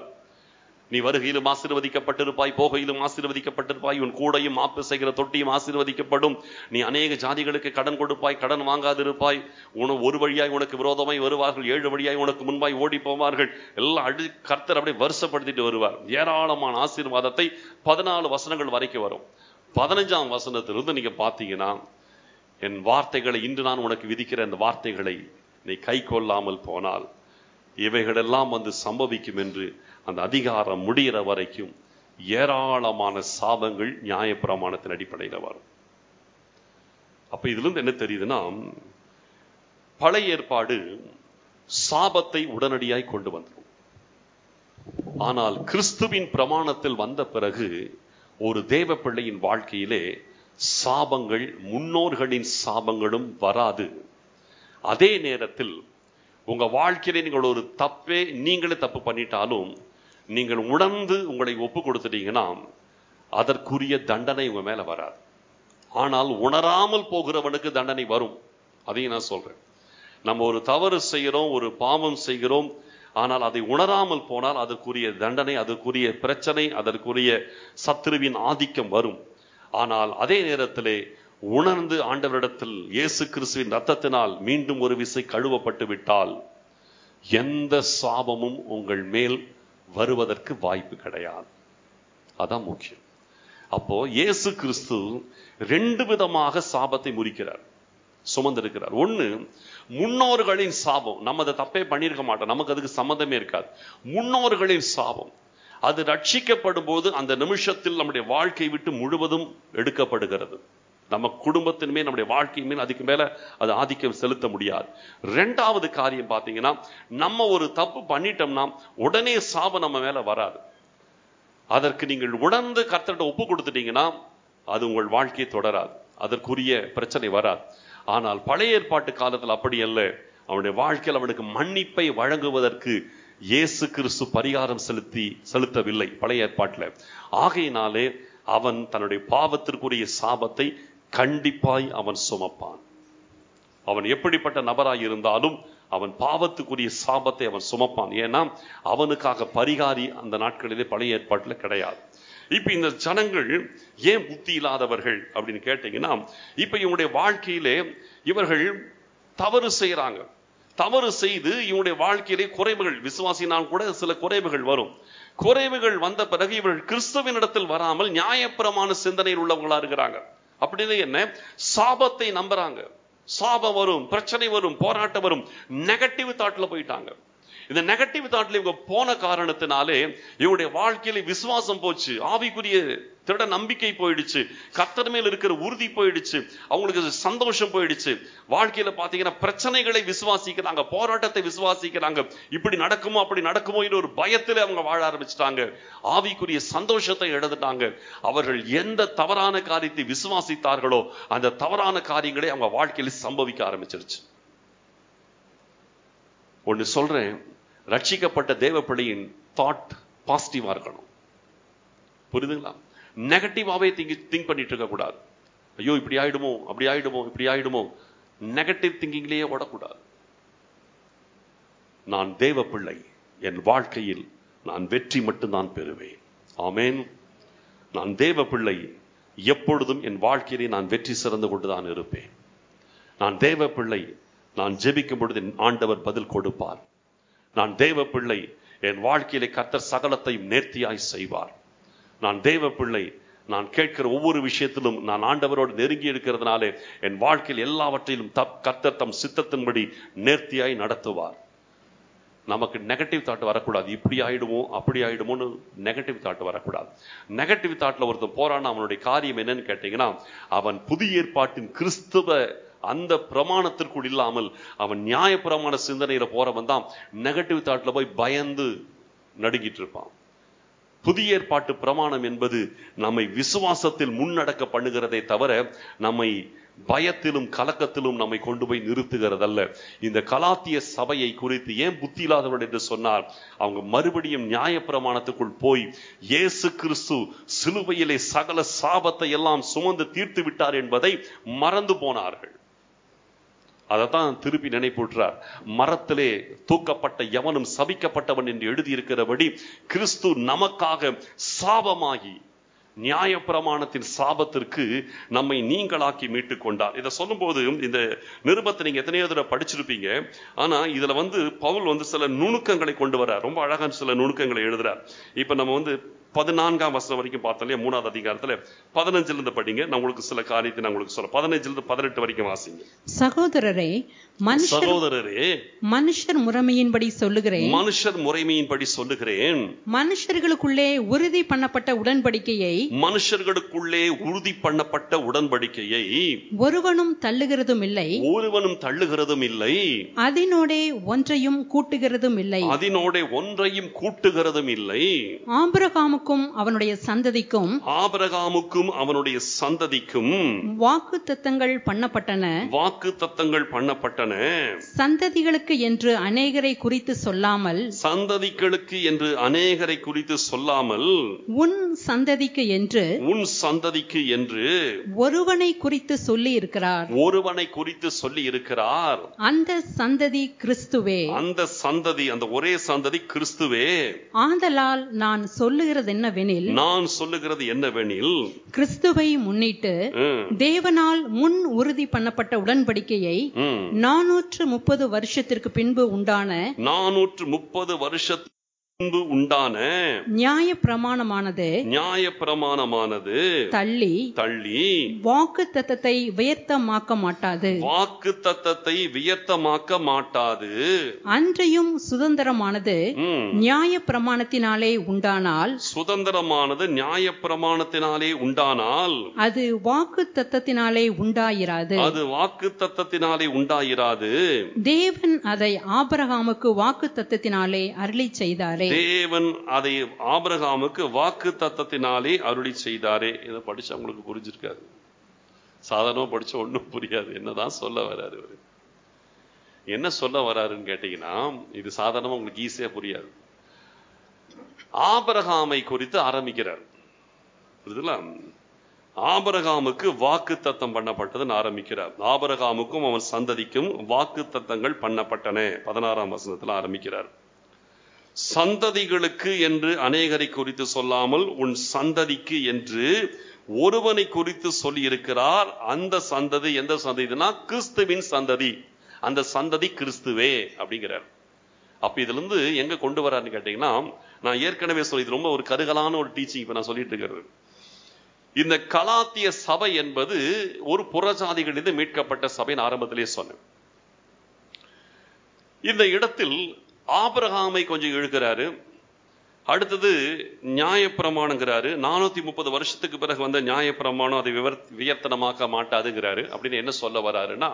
நீ வருகையிலும் ஆசீர்வதிக்கப்பட்டிருப்பாய் போகையிலும் ஆசீர்வதிக்கப்பட்டிருப்பாய் உன் கூடையும் மாப்பு செய்கிற தொட்டியும் ஆசீர்வதிக்கப்படும் நீ அநேக ஜாதிகளுக்கு கடன் கொடுப்பாய் கடன் வாங்காதிருப்பாய் உன ஒரு வழியாய் உனக்கு விரோதமாய் வருவார்கள் ஏழு வழியாய் உனக்கு முன்பாய் ஓடி போவார்கள் எல்லாம் அடி கர்த்தர் அப்படியே வருஷப்படுத்திட்டு வருவார் ஏராளமான ஆசீர்வாதத்தை பதினாலு வசனங்கள் வரைக்கும் வரும் பதினஞ்சாம் வசனத்திலிருந்து நீங்க பார்த்தீங்கன்னா என் வார்த்தைகளை இன்று நான் உனக்கு விதிக்கிற அந்த வார்த்தைகளை நீ கை கொள்ளாமல் போனால் இவைகளெல்லாம் வந்து சம்பவிக்கும் என்று அந்த அதிகாரம் முடிகிற வரைக்கும் ஏராளமான சாபங்கள் நியாயப்பிரமாணத்தின் அடிப்படையில் வரும் அப்ப இதுல இருந்து என்ன தெரியுதுன்னா பழைய ஏற்பாடு சாபத்தை உடனடியாய் கொண்டு வந்துடும் ஆனால் கிறிஸ்துவின் பிரமாணத்தில் வந்த பிறகு ஒரு தேவ பிள்ளையின் வாழ்க்கையிலே சாபங்கள் முன்னோர்களின் சாபங்களும் வராது அதே நேரத்தில் உங்க வாழ்க்கையில நீங்கள் ஒரு தப்பே நீங்களே தப்பு பண்ணிட்டாலும் நீங்கள் உணர்ந்து உங்களை ஒப்பு கொடுத்துட்டீங்கன்னா அதற்குரிய தண்டனை உங்க மேல வராது ஆனால் உணராமல் போகிறவனுக்கு தண்டனை வரும் அதையும் நான் சொல்றேன் நம்ம ஒரு தவறு செய்கிறோம் ஒரு பாவம் செய்கிறோம் ஆனால் அதை உணராமல் போனால் அதற்குரிய தண்டனை அதற்குரிய பிரச்சனை அதற்குரிய சத்துருவின் ஆதிக்கம் வரும் ஆனால் அதே நேரத்திலே உணர்ந்து ஆண்டவரிடத்தில் இயேசு கிறிஸ்துவின் ரத்தத்தினால் மீண்டும் ஒரு விசை கழுவப்பட்டு விட்டால் எந்த சாபமும் உங்கள் மேல் வருவதற்கு வாய்ப்பு கிடையாது அதான் முக்கியம் அப்போ இயேசு கிறிஸ்து ரெண்டு விதமாக சாபத்தை முறிக்கிறார் சுமந்திருக்கிறார் ஒண்ணு முன்னோர்களின் சாபம் நம்ம அதை தப்பே பண்ணியிருக்க மாட்டோம் நமக்கு அதுக்கு சம்மந்தமே இருக்காது முன்னோர்களின் சாபம் அது ரட்சிக்கப்படும் போது அந்த நிமிஷத்தில் நம்முடைய வாழ்க்கை விட்டு முழுவதும் எடுக்கப்படுகிறது நம்ம குடும்பத்தின் மேல் நம்முடைய வாழ்க்கை மேல் அதுக்கு மேல அது ஆதிக்கம் செலுத்த முடியாது ரெண்டாவது காரியம் பார்த்தீங்கன்னா நம்ம ஒரு தப்பு பண்ணிட்டோம்னா உடனே சாபம் நம்ம மேல வராது அதற்கு நீங்கள் உணர்ந்து கர்த்தர்கிட்ட ஒப்பு கொடுத்துட்டீங்கன்னா அது உங்கள் வாழ்க்கையை தொடராது அதற்குரிய பிரச்சனை வராது ஆனால் பழைய ஏற்பாட்டு காலத்தில் அப்படி அல்ல அவனுடைய வாழ்க்கையில் அவனுக்கு மன்னிப்பை வழங்குவதற்கு இயேசு கிறிஸ்து பரிகாரம் செலுத்தி செலுத்தவில்லை பழைய ஏற்பாட்டில் ஆகையினாலே அவன் தன்னுடைய பாவத்திற்குரிய சாபத்தை கண்டிப்பாய் அவன் சுமப்பான் அவன் எப்படிப்பட்ட நபராய் இருந்தாலும் அவன் பாவத்துக்குரிய சாபத்தை அவன் சுமப்பான் ஏன்னா அவனுக்காக பரிகாரி அந்த நாட்களிலே பழைய ஏற்பாட்டில் கிடையாது இப்ப இந்த ஜனங்கள் ஏன் புத்தி இல்லாதவர்கள் அப்படின்னு கேட்டீங்கன்னா இப்ப இவனுடைய வாழ்க்கையிலே இவர்கள் தவறு செய்யறாங்க தவறு செய்து இவனுடைய வாழ்க்கையிலே குறைவுகள் விசுவாசினால் கூட சில குறைவுகள் வரும் குறைவுகள் வந்த பிறகு இவர்கள் கிறிஸ்துவின் இடத்தில் வராமல் நியாயப்பிரமான சிந்தனையில் உள்ளவங்களா இருக்கிறாங்க அப்படின்னு என்ன சாபத்தை நம்புறாங்க சாபம் வரும் பிரச்சனை வரும் போராட்டம் வரும் நெகட்டிவ் தாட்ல போயிட்டாங்க இந்த நெகட்டிவ் தாட்ல இவங்க போன காரணத்தினாலே இவருடைய வாழ்க்கையில விசுவாசம் போச்சு ஆவிக்குரிய திருட நம்பிக்கை போயிடுச்சு கத்தர் மேல் இருக்கிற உறுதி போயிடுச்சு அவங்களுக்கு சந்தோஷம் போயிடுச்சு வாழ்க்கையில பாத்தீங்கன்னா பிரச்சனைகளை விசுவாசிக்கிறாங்க போராட்டத்தை விசுவாசிக்கிறாங்க இப்படி நடக்குமோ அப்படி நடக்குமோ என்ற ஒரு பயத்துல அவங்க வாழ ஆரம்பிச்சிட்டாங்க ஆவிக்குரிய சந்தோஷத்தை இழந்துட்டாங்க அவர்கள் எந்த தவறான காரியத்தை விசுவாசித்தார்களோ அந்த தவறான காரியங்களை அவங்க வாழ்க்கையில சம்பவிக்க ஆரம்பிச்சிருச்சு ஒன்னு சொல்றேன் ரட்சிக்கப்பட்ட தேவ பிள்ளையின் தாட் பாசிட்டிவா இருக்கணும் புரியுதுங்களா நெகட்டிவாவே திங்க் திங்க் பண்ணிட்டு இருக்க கூடாது ஐயோ இப்படி ஆயிடுமோ அப்படி ஆயிடுமோ இப்படி ஆயிடுமோ நெகட்டிவ் திங்கிங்லேயே ஓடக்கூடாது நான் தேவ பிள்ளை என் வாழ்க்கையில் நான் வெற்றி மட்டும்தான் பெறுவேன் ஆமேன் நான் தேவ பிள்ளை எப்பொழுதும் என் வாழ்க்கையிலே நான் வெற்றி சிறந்து கொண்டுதான் இருப்பேன் நான் தேவ பிள்ளை நான் ஜெபிக்கும் பொழுது என் ஆண்டவர் பதில் கொடுப்பார் நான் தேவ பிள்ளை என் வாழ்க்கையிலே கர்த்தர் சகலத்தையும் நேர்த்தியாய் செய்வார் நான் தேவ பிள்ளை நான் கேட்கிற ஒவ்வொரு விஷயத்திலும் நான் ஆண்டவரோடு நெருங்கி இருக்கிறதுனாலே என் வாழ்க்கையில் எல்லாவற்றிலும் தப் கர்த்தர் தம் சித்தத்தின்படி நேர்த்தியாய் நடத்துவார் நமக்கு நெகட்டிவ் தாட் வரக்கூடாது இப்படி ஆயிடுமோ அப்படி ஆயிடுமோன்னு நெகட்டிவ் தாட் வரக்கூடாது நெகட்டிவ் தாட்ல ஒருத்தன் போறான்னு அவனுடைய காரியம் என்னன்னு கேட்டீங்கன்னா அவன் புதிய ஏற்பாட்டின் கிறிஸ்துவ அந்த பிரமாணத்திற்குள் இல்லாமல் அவன் நியாய பிரமாண சிந்தனையில போறவன் தான் நெகட்டிவ் தாட்ல போய் பயந்து நடுங்கிட்டு இருப்பான் புதிய ஏற்பாட்டு பிரமாணம் என்பது நம்மை விசுவாசத்தில் முன்னடக்க பண்ணுகிறதை தவிர நம்மை பயத்திலும் கலக்கத்திலும் நம்மை கொண்டு போய் நிறுத்துகிறதல்ல இந்த கலாத்திய சபையை குறித்து ஏன் புத்தி இல்லாதவர்கள் என்று சொன்னார் அவங்க மறுபடியும் நியாய பிரமாணத்துக்குள் போய் இயேசு கிறிஸ்து சிலுவையிலே சகல சாபத்தை எல்லாம் சுமந்து தீர்த்து விட்டார் என்பதை மறந்து போனார்கள் அதைத்தான் திருப்பி நினைப்பூற்றார் மரத்திலே தூக்கப்பட்ட எவனும் சபிக்கப்பட்டவன் என்று எழுதியிருக்கிறபடி கிறிஸ்து நமக்காக சாபமாகி நியாயப்பிரமாணத்தின் சாபத்திற்கு நம்மை நீங்களாக்கி மீட்டுக் கொண்டார் இதை சொல்லும்போது இந்த நிருபத்தை நீங்க எத்தனையோ தடவை படிச்சிருப்பீங்க ஆனா இதுல வந்து பவுல் வந்து சில நுணுக்கங்களை கொண்டு வர ரொம்ப அழகான சில நுணுக்கங்களை எழுதுறார் இப்ப நம்ம வந்து பதினான்காம் வசனம் வரைக்கும் பார்த்தோம் இல்லையா மூணாவது அதிகாரத்துல பதினஞ்சுல இருந்து படிங்க நான் உங்களுக்கு சில காரியத்தை நான் உங்களுக்கு சொல்றேன் பதினஞ்சுல இருந்து பதினெட்டு வரைக்கும் வாசிங்க சகோதரரே மனுஷர் சகோதரரே மனுஷர் முறைமையின்படி சொல்லுகிறேன் மனுஷர் முறைமையின்படி சொல்லுகிறேன் மனுஷர்களுக்குள்ளே உறுதி பண்ணப்பட்ட உடன்படிக்கையை மனுஷர்களுக்குள்ளே உறுதி பண்ணப்பட்ட உடன்படிக்கையை ஒருவனும் தள்ளுகிறதும் இல்லை ஒருவனும் தள்ளுகிறதும் இல்லை அதனோடே ஒன்றையும் கூட்டுகிறதும் இல்லை அதனோட ஒன்றையும் கூட்டுகிறதும் இல்லை ஆபிரகாமுக்கும் அவனுடைய சந்ததிக்கும் ஆபிரகாமுக்கும் அவனுடைய சந்ததிக்கும் வாக்கு தத்தங்கள் பண்ணப்பட்டன வாக்கு தத்தங்கள் பண்ணப்பட்டன பண்ணப்பட்டன சந்ததிகளுக்கு என்று அநேகரை குறித்து சொல்லாமல் சந்ததிகளுக்கு என்று அநேகரை குறித்து சொல்லாமல் உன் சந்ததிக்கு என்று உன் சந்ததிக்கு என்று ஒருவனை குறித்து சொல்லி இருக்கிறார் ஒருவனை குறித்து சொல்லி இருக்கிறார் அந்த சந்ததி கிறிஸ்துவே அந்த சந்ததி அந்த ஒரே சந்ததி கிறிஸ்துவே ஆதலால் நான் சொல்லுகிறது என்னவெனில் நான் சொல்லுகிறது என்னவெனில் கிறிஸ்துவை முன்னிட்டு ம், தேவனால் முன் உறுதி பண்ணப்பட்ட உடன்படிக்கையை ம், நானூற்று முப்பது வருஷத்திற்கு பின்பு உண்டான நானூற்று முப்பது வருஷத்து முன்பு உண்டான நியாய பிரமாணமானது நியாய பிரமாணமானது தள்ளி தள்ளி வாக்கு தத்தத்தை வியர்த்தமாக்க மாட்டாது வாக்கு தத்தத்தை வியர்த்தமாக்க மாட்டாது அன்றையும் சுதந்திரமானது ம், நியாய பிரமாணத்தினாலே உண்டானால் சுதந்திரமானது நியாய பிரமாணத்தினாலே உண்டானால் அது வாக்கு தத்தத்தினாலே உண்டாயிராது அது வாக்கு தத்தத்தினாலே உண்டாயிராது தேவன் அதை ஆபிரகாமுக்கு வாக்கு தத்தத்தினாலே அருளி செய்தாரே தேவன் அதை ஆபிரகாமுக்கு வாக்கு தத்தத்தினாலே அருளி செய்தாரே இதை படிச்சா உங்களுக்கு புரிஞ்சிருக்காது சாதாரணமா படிச்ச ஒண்ணும் புரியாது என்னதான் சொல்ல வராரு இவரு என்ன சொல்ல வராருன்னு கேட்டீங்கன்னா இது சாதாரணமா உங்களுக்கு ஈஸியா புரியாது ஆபிரகாமை குறித்து ஆரம்பிக்கிறார் புரியுதுங்களா ஆபரகாமுக்கு வாக்கு தத்தம் பண்ணப்பட்டதுன்னு ஆரம்பிக்கிறார் ஆபரகாமுக்கும் அவன் சந்ததிக்கும் வாக்கு தத்தங்கள் பண்ணப்பட்டன பதினாறாம் வசனத்தில் ஆரம்பிக்கிறார் சந்ததிகளுக்கு என்று அநேகரை குறித்து சொல்லாமல் உன் சந்ததிக்கு என்று ஒருவனை குறித்து சொல்லி இருக்கிறார் அந்த சந்ததி எந்த சந்ததினா கிறிஸ்துவின் சந்ததி அந்த சந்ததி கிறிஸ்துவே அப்படிங்கிறார் அப்ப இதுல இருந்து எங்க கொண்டு வராருன்னு கேட்டீங்கன்னா நான் ஏற்கனவே சொல்லி இது ரொம்ப ஒரு கருகலான ஒரு டீச்சிங் இப்ப நான் சொல்லிட்டு இருக்கிறது இந்த கலாத்திய சபை என்பது ஒரு புறஜாதிகளிலிருந்து மீட்கப்பட்ட சபையின் ஆரம்பத்திலே சொன்னேன் இந்த இடத்தில் ஆபிரகாமை கொஞ்சம் இழுக்கிறாரு அடுத்தது நியாயப்பிரமாணங்கிறாரு நானூத்தி முப்பது வருஷத்துக்கு பிறகு வந்த நியாயப்பிரமாணம் அதை விவர் வியர்த்தனமாக்க மாட்டாதுங்கிறாரு அப்படின்னு என்ன சொல்ல வராருன்னா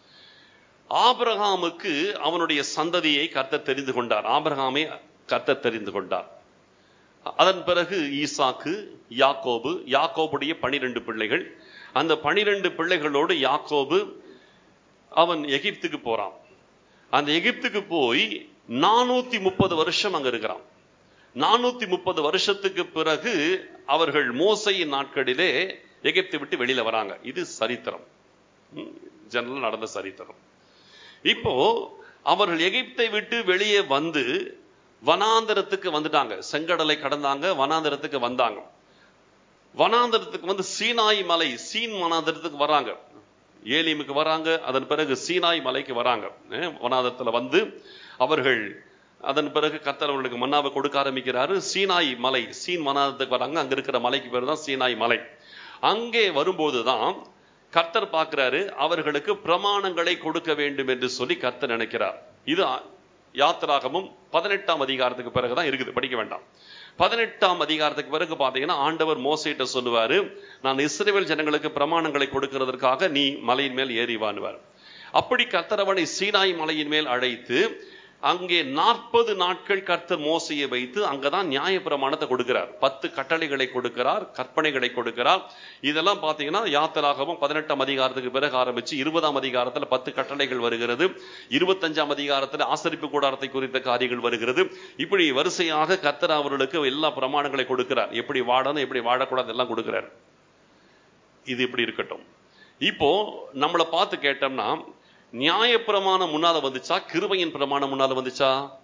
ஆபிரகாமுக்கு அவனுடைய சந்ததியை கர்த்தர் தெரிந்து கொண்டார் ஆபிரகாமை கர்த்தர் தெரிந்து கொண்டார் அதன் பிறகு ஈசாக்கு யாக்கோபு யாக்கோபுடைய பனிரெண்டு பிள்ளைகள் அந்த பனிரெண்டு பிள்ளைகளோடு யாக்கோபு அவன் எகிப்துக்கு போறான் அந்த எகிப்துக்கு போய் நானூத்தி முப்பது வருஷம் அங்க இருக்கிறான் நானூத்தி முப்பது வருஷத்துக்கு பிறகு அவர்கள் மோசையின் நாட்களிலே எகிப்தை விட்டு வெளியில வராங்க இது சரித்திரம் ஜெனரல் நடந்த சரித்திரம் இப்போ அவர்கள் எகிப்தை விட்டு வெளியே வந்து வனாந்தரத்துக்கு வந்துட்டாங்க செங்கடலை கடந்தாங்க வனாந்தரத்துக்கு வந்தாங்க வனாந்தரத்துக்கு வந்து சீனாய் மலை சீன் வனாந்தரத்துக்கு வராங்க ஏலிமுக்கு வராங்க அதன் பிறகு சீனாய் மலைக்கு வராங்க அஹ் வனாந்தரத்துல வந்து அவர்கள் அதன் பிறகு கர்த்தர் அவர்களுக்கு மன்னாவை கொடுக்க ஆரம்பிக்கிறாரு சீனாய் மலை சீன் வனாந்தரத்துக்கு வராங்க அங்க இருக்கிற மலைக்கு பேர் தான் சீனாய் மலை அங்கே வரும்போதுதான் கர்த்தர் பார்க்கிறாரு அவர்களுக்கு பிரமாணங்களை கொடுக்க வேண்டும் என்று சொல்லி கர்த்தர் நினைக்கிறார் இது யாத்திராகமும் பதினெட்டாம் அதிகாரத்துக்கு பிறகுதான் இருக்குது படிக்க வேண்டாம் பதினெட்டாம் அதிகாரத்துக்கு பிறகு பார்த்தீங்கன்னா ஆண்டவர் மோசையிட்ட சொல்லுவாரு நான் இஸ்ரேல் ஜனங்களுக்கு பிரமாணங்களை கொடுக்கிறதற்காக நீ மலையின் மேல் ஏறி வானுவார் அப்படி கர்த்தரவனை சீனாய் மலையின் மேல் அழைத்து அங்கே நாற்பது நாட்கள் கர்த்தர் மோசையை வைத்து அங்கதான் நியாய பிரமாணத்தை கொடுக்கிறார் பத்து கட்டளைகளை கொடுக்கிறார் கற்பனைகளை கொடுக்கிறார் இதெல்லாம் பார்த்தீங்கன்னா யாத்திராகவும் பதினெட்டாம் அதிகாரத்துக்கு பிறகு ஆரம்பிச்சு இருபதாம் அதிகாரத்துல பத்து கட்டளைகள் வருகிறது இருபத்தஞ்சாம் அதிகாரத்துல ஆசரிப்பு கூடாரத்தை குறித்த காரியங்கள் வருகிறது இப்படி வரிசையாக கர்த்தர் அவர்களுக்கு எல்லா பிரமாணங்களை கொடுக்கிறார் எப்படி வாழணும் எப்படி வாழக்கூடாது எல்லாம் கொடுக்கிறார் இது இப்படி இருக்கட்டும் இப்போ நம்மளை பார்த்து கேட்டோம்னா நியாய பிரமாணம் முன்னால வந்துச்சா கிருபையின் பிரமாணம் முன்னால வந்துச்சா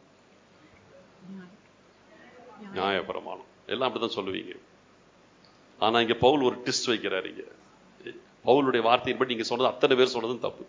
நியாய பிரமாணம் எல்லாம் அப்படிதான் சொல்லுவீங்க ஆனா இங்க பவுல் ஒரு டிஸ்ட் வைக்கிறாரு இங்க பவுலுடைய வார்த்தையின்படி நீங்க சொன்னது அத்தனை பேர் சொன்னதும் தப்பு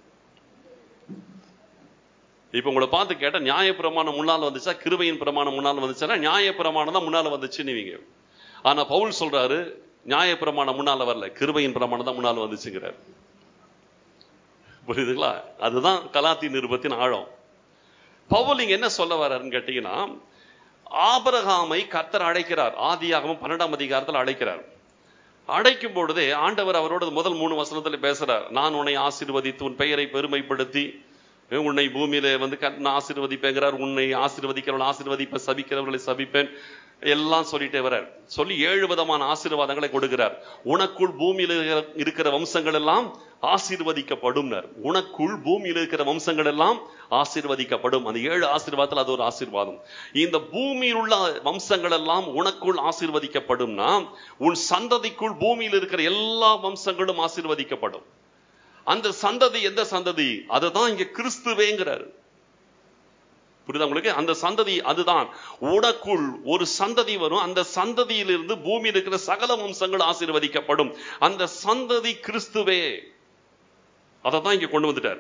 இப்ப உங்களை பார்த்து கேட்டா நியாய பிரமாணம் முன்னால வந்துச்சா கிருபையின் பிரமாணம் முன்னால வந்துச்சுன்னா நியாய பிரமாணம் தான் முன்னால வந்துச்சுன்னு ஆனா பவுல் சொல்றாரு நியாய பிரமாணம் முன்னால வரல கிருபையின் பிரமாணம் தான் முன்னால வந்துச்சுங்கிறார் புரியுதுங்களா அதுதான் கலாத்தி நிருபத்தின் ஆழம் பவுல் இங்க என்ன சொல்ல வர்றாருன்னு கேட்டீங்கன்னா ஆபரகாமை கர்த்தர் அழைக்கிறார் ஆதியாகவும் பன்னெண்டாம் அதிகாரத்தில் அழைக்கிறார் அழைக்கும் பொழுதே ஆண்டவர் அவரோட முதல் மூணு வசனத்துல பேசுறார் நான் உன்னை ஆசீர்வதித்து உன் பெயரை பெருமைப்படுத்தி உன்னை பூமியில வந்து நான் ஆசீர்வதிப்பேங்கிறார் உன்னை ஆசீர்வதிக்கிறவன் ஆசீர்வதிப்பேன் சபிக்கிறவர்களை சபிப்பேன் எல்லாம் சொல்லிட்டே வர்றார் சொல்லி ஏழு விதமான ஆசீர்வாதங்களை கொடுக்கிறார் உனக்குள் பூமியில் இருக்கிற- இருக்கிற வம்சங்கள் எல்லாம் ஆசீர்வதிக்கப்படும் உனக்குள் பூமியில் இருக்கிற வம்சங்கள் எல்லாம் ஆசீர்வதிக்கப்படும் அந்த ஏழு ஆசீர்வாதத்தில் அது ஒரு ஆசீர்வாதம் இந்த பூமியில் உள்ள வம்சங்கள் எல்லாம் உனக்குள் ஆசீர்வதிக்கப்படும்னா உன் சந்ததிக்குள் பூமியில் இருக்கிற எல்லா வம்சங்களும் ஆசீர்வதிக்கப்படும் அந்த சந்ததி எந்த சந்ததி அதுதான் இங்க கிறிஸ்துவேங்கிறாரு புரியுதா உங்களுக்கு அந்த சந்ததி அதுதான் உனக்குள் ஒரு சந்ததி வரும் அந்த சந்ததியிலிருந்து பூமியில் இருக்கிற சகல வம்சங்கள் ஆசீர்வதிக்கப்படும் அந்த சந்ததி கிறிஸ்துவே அதை தான் இங்க கொண்டு வந்துட்டார்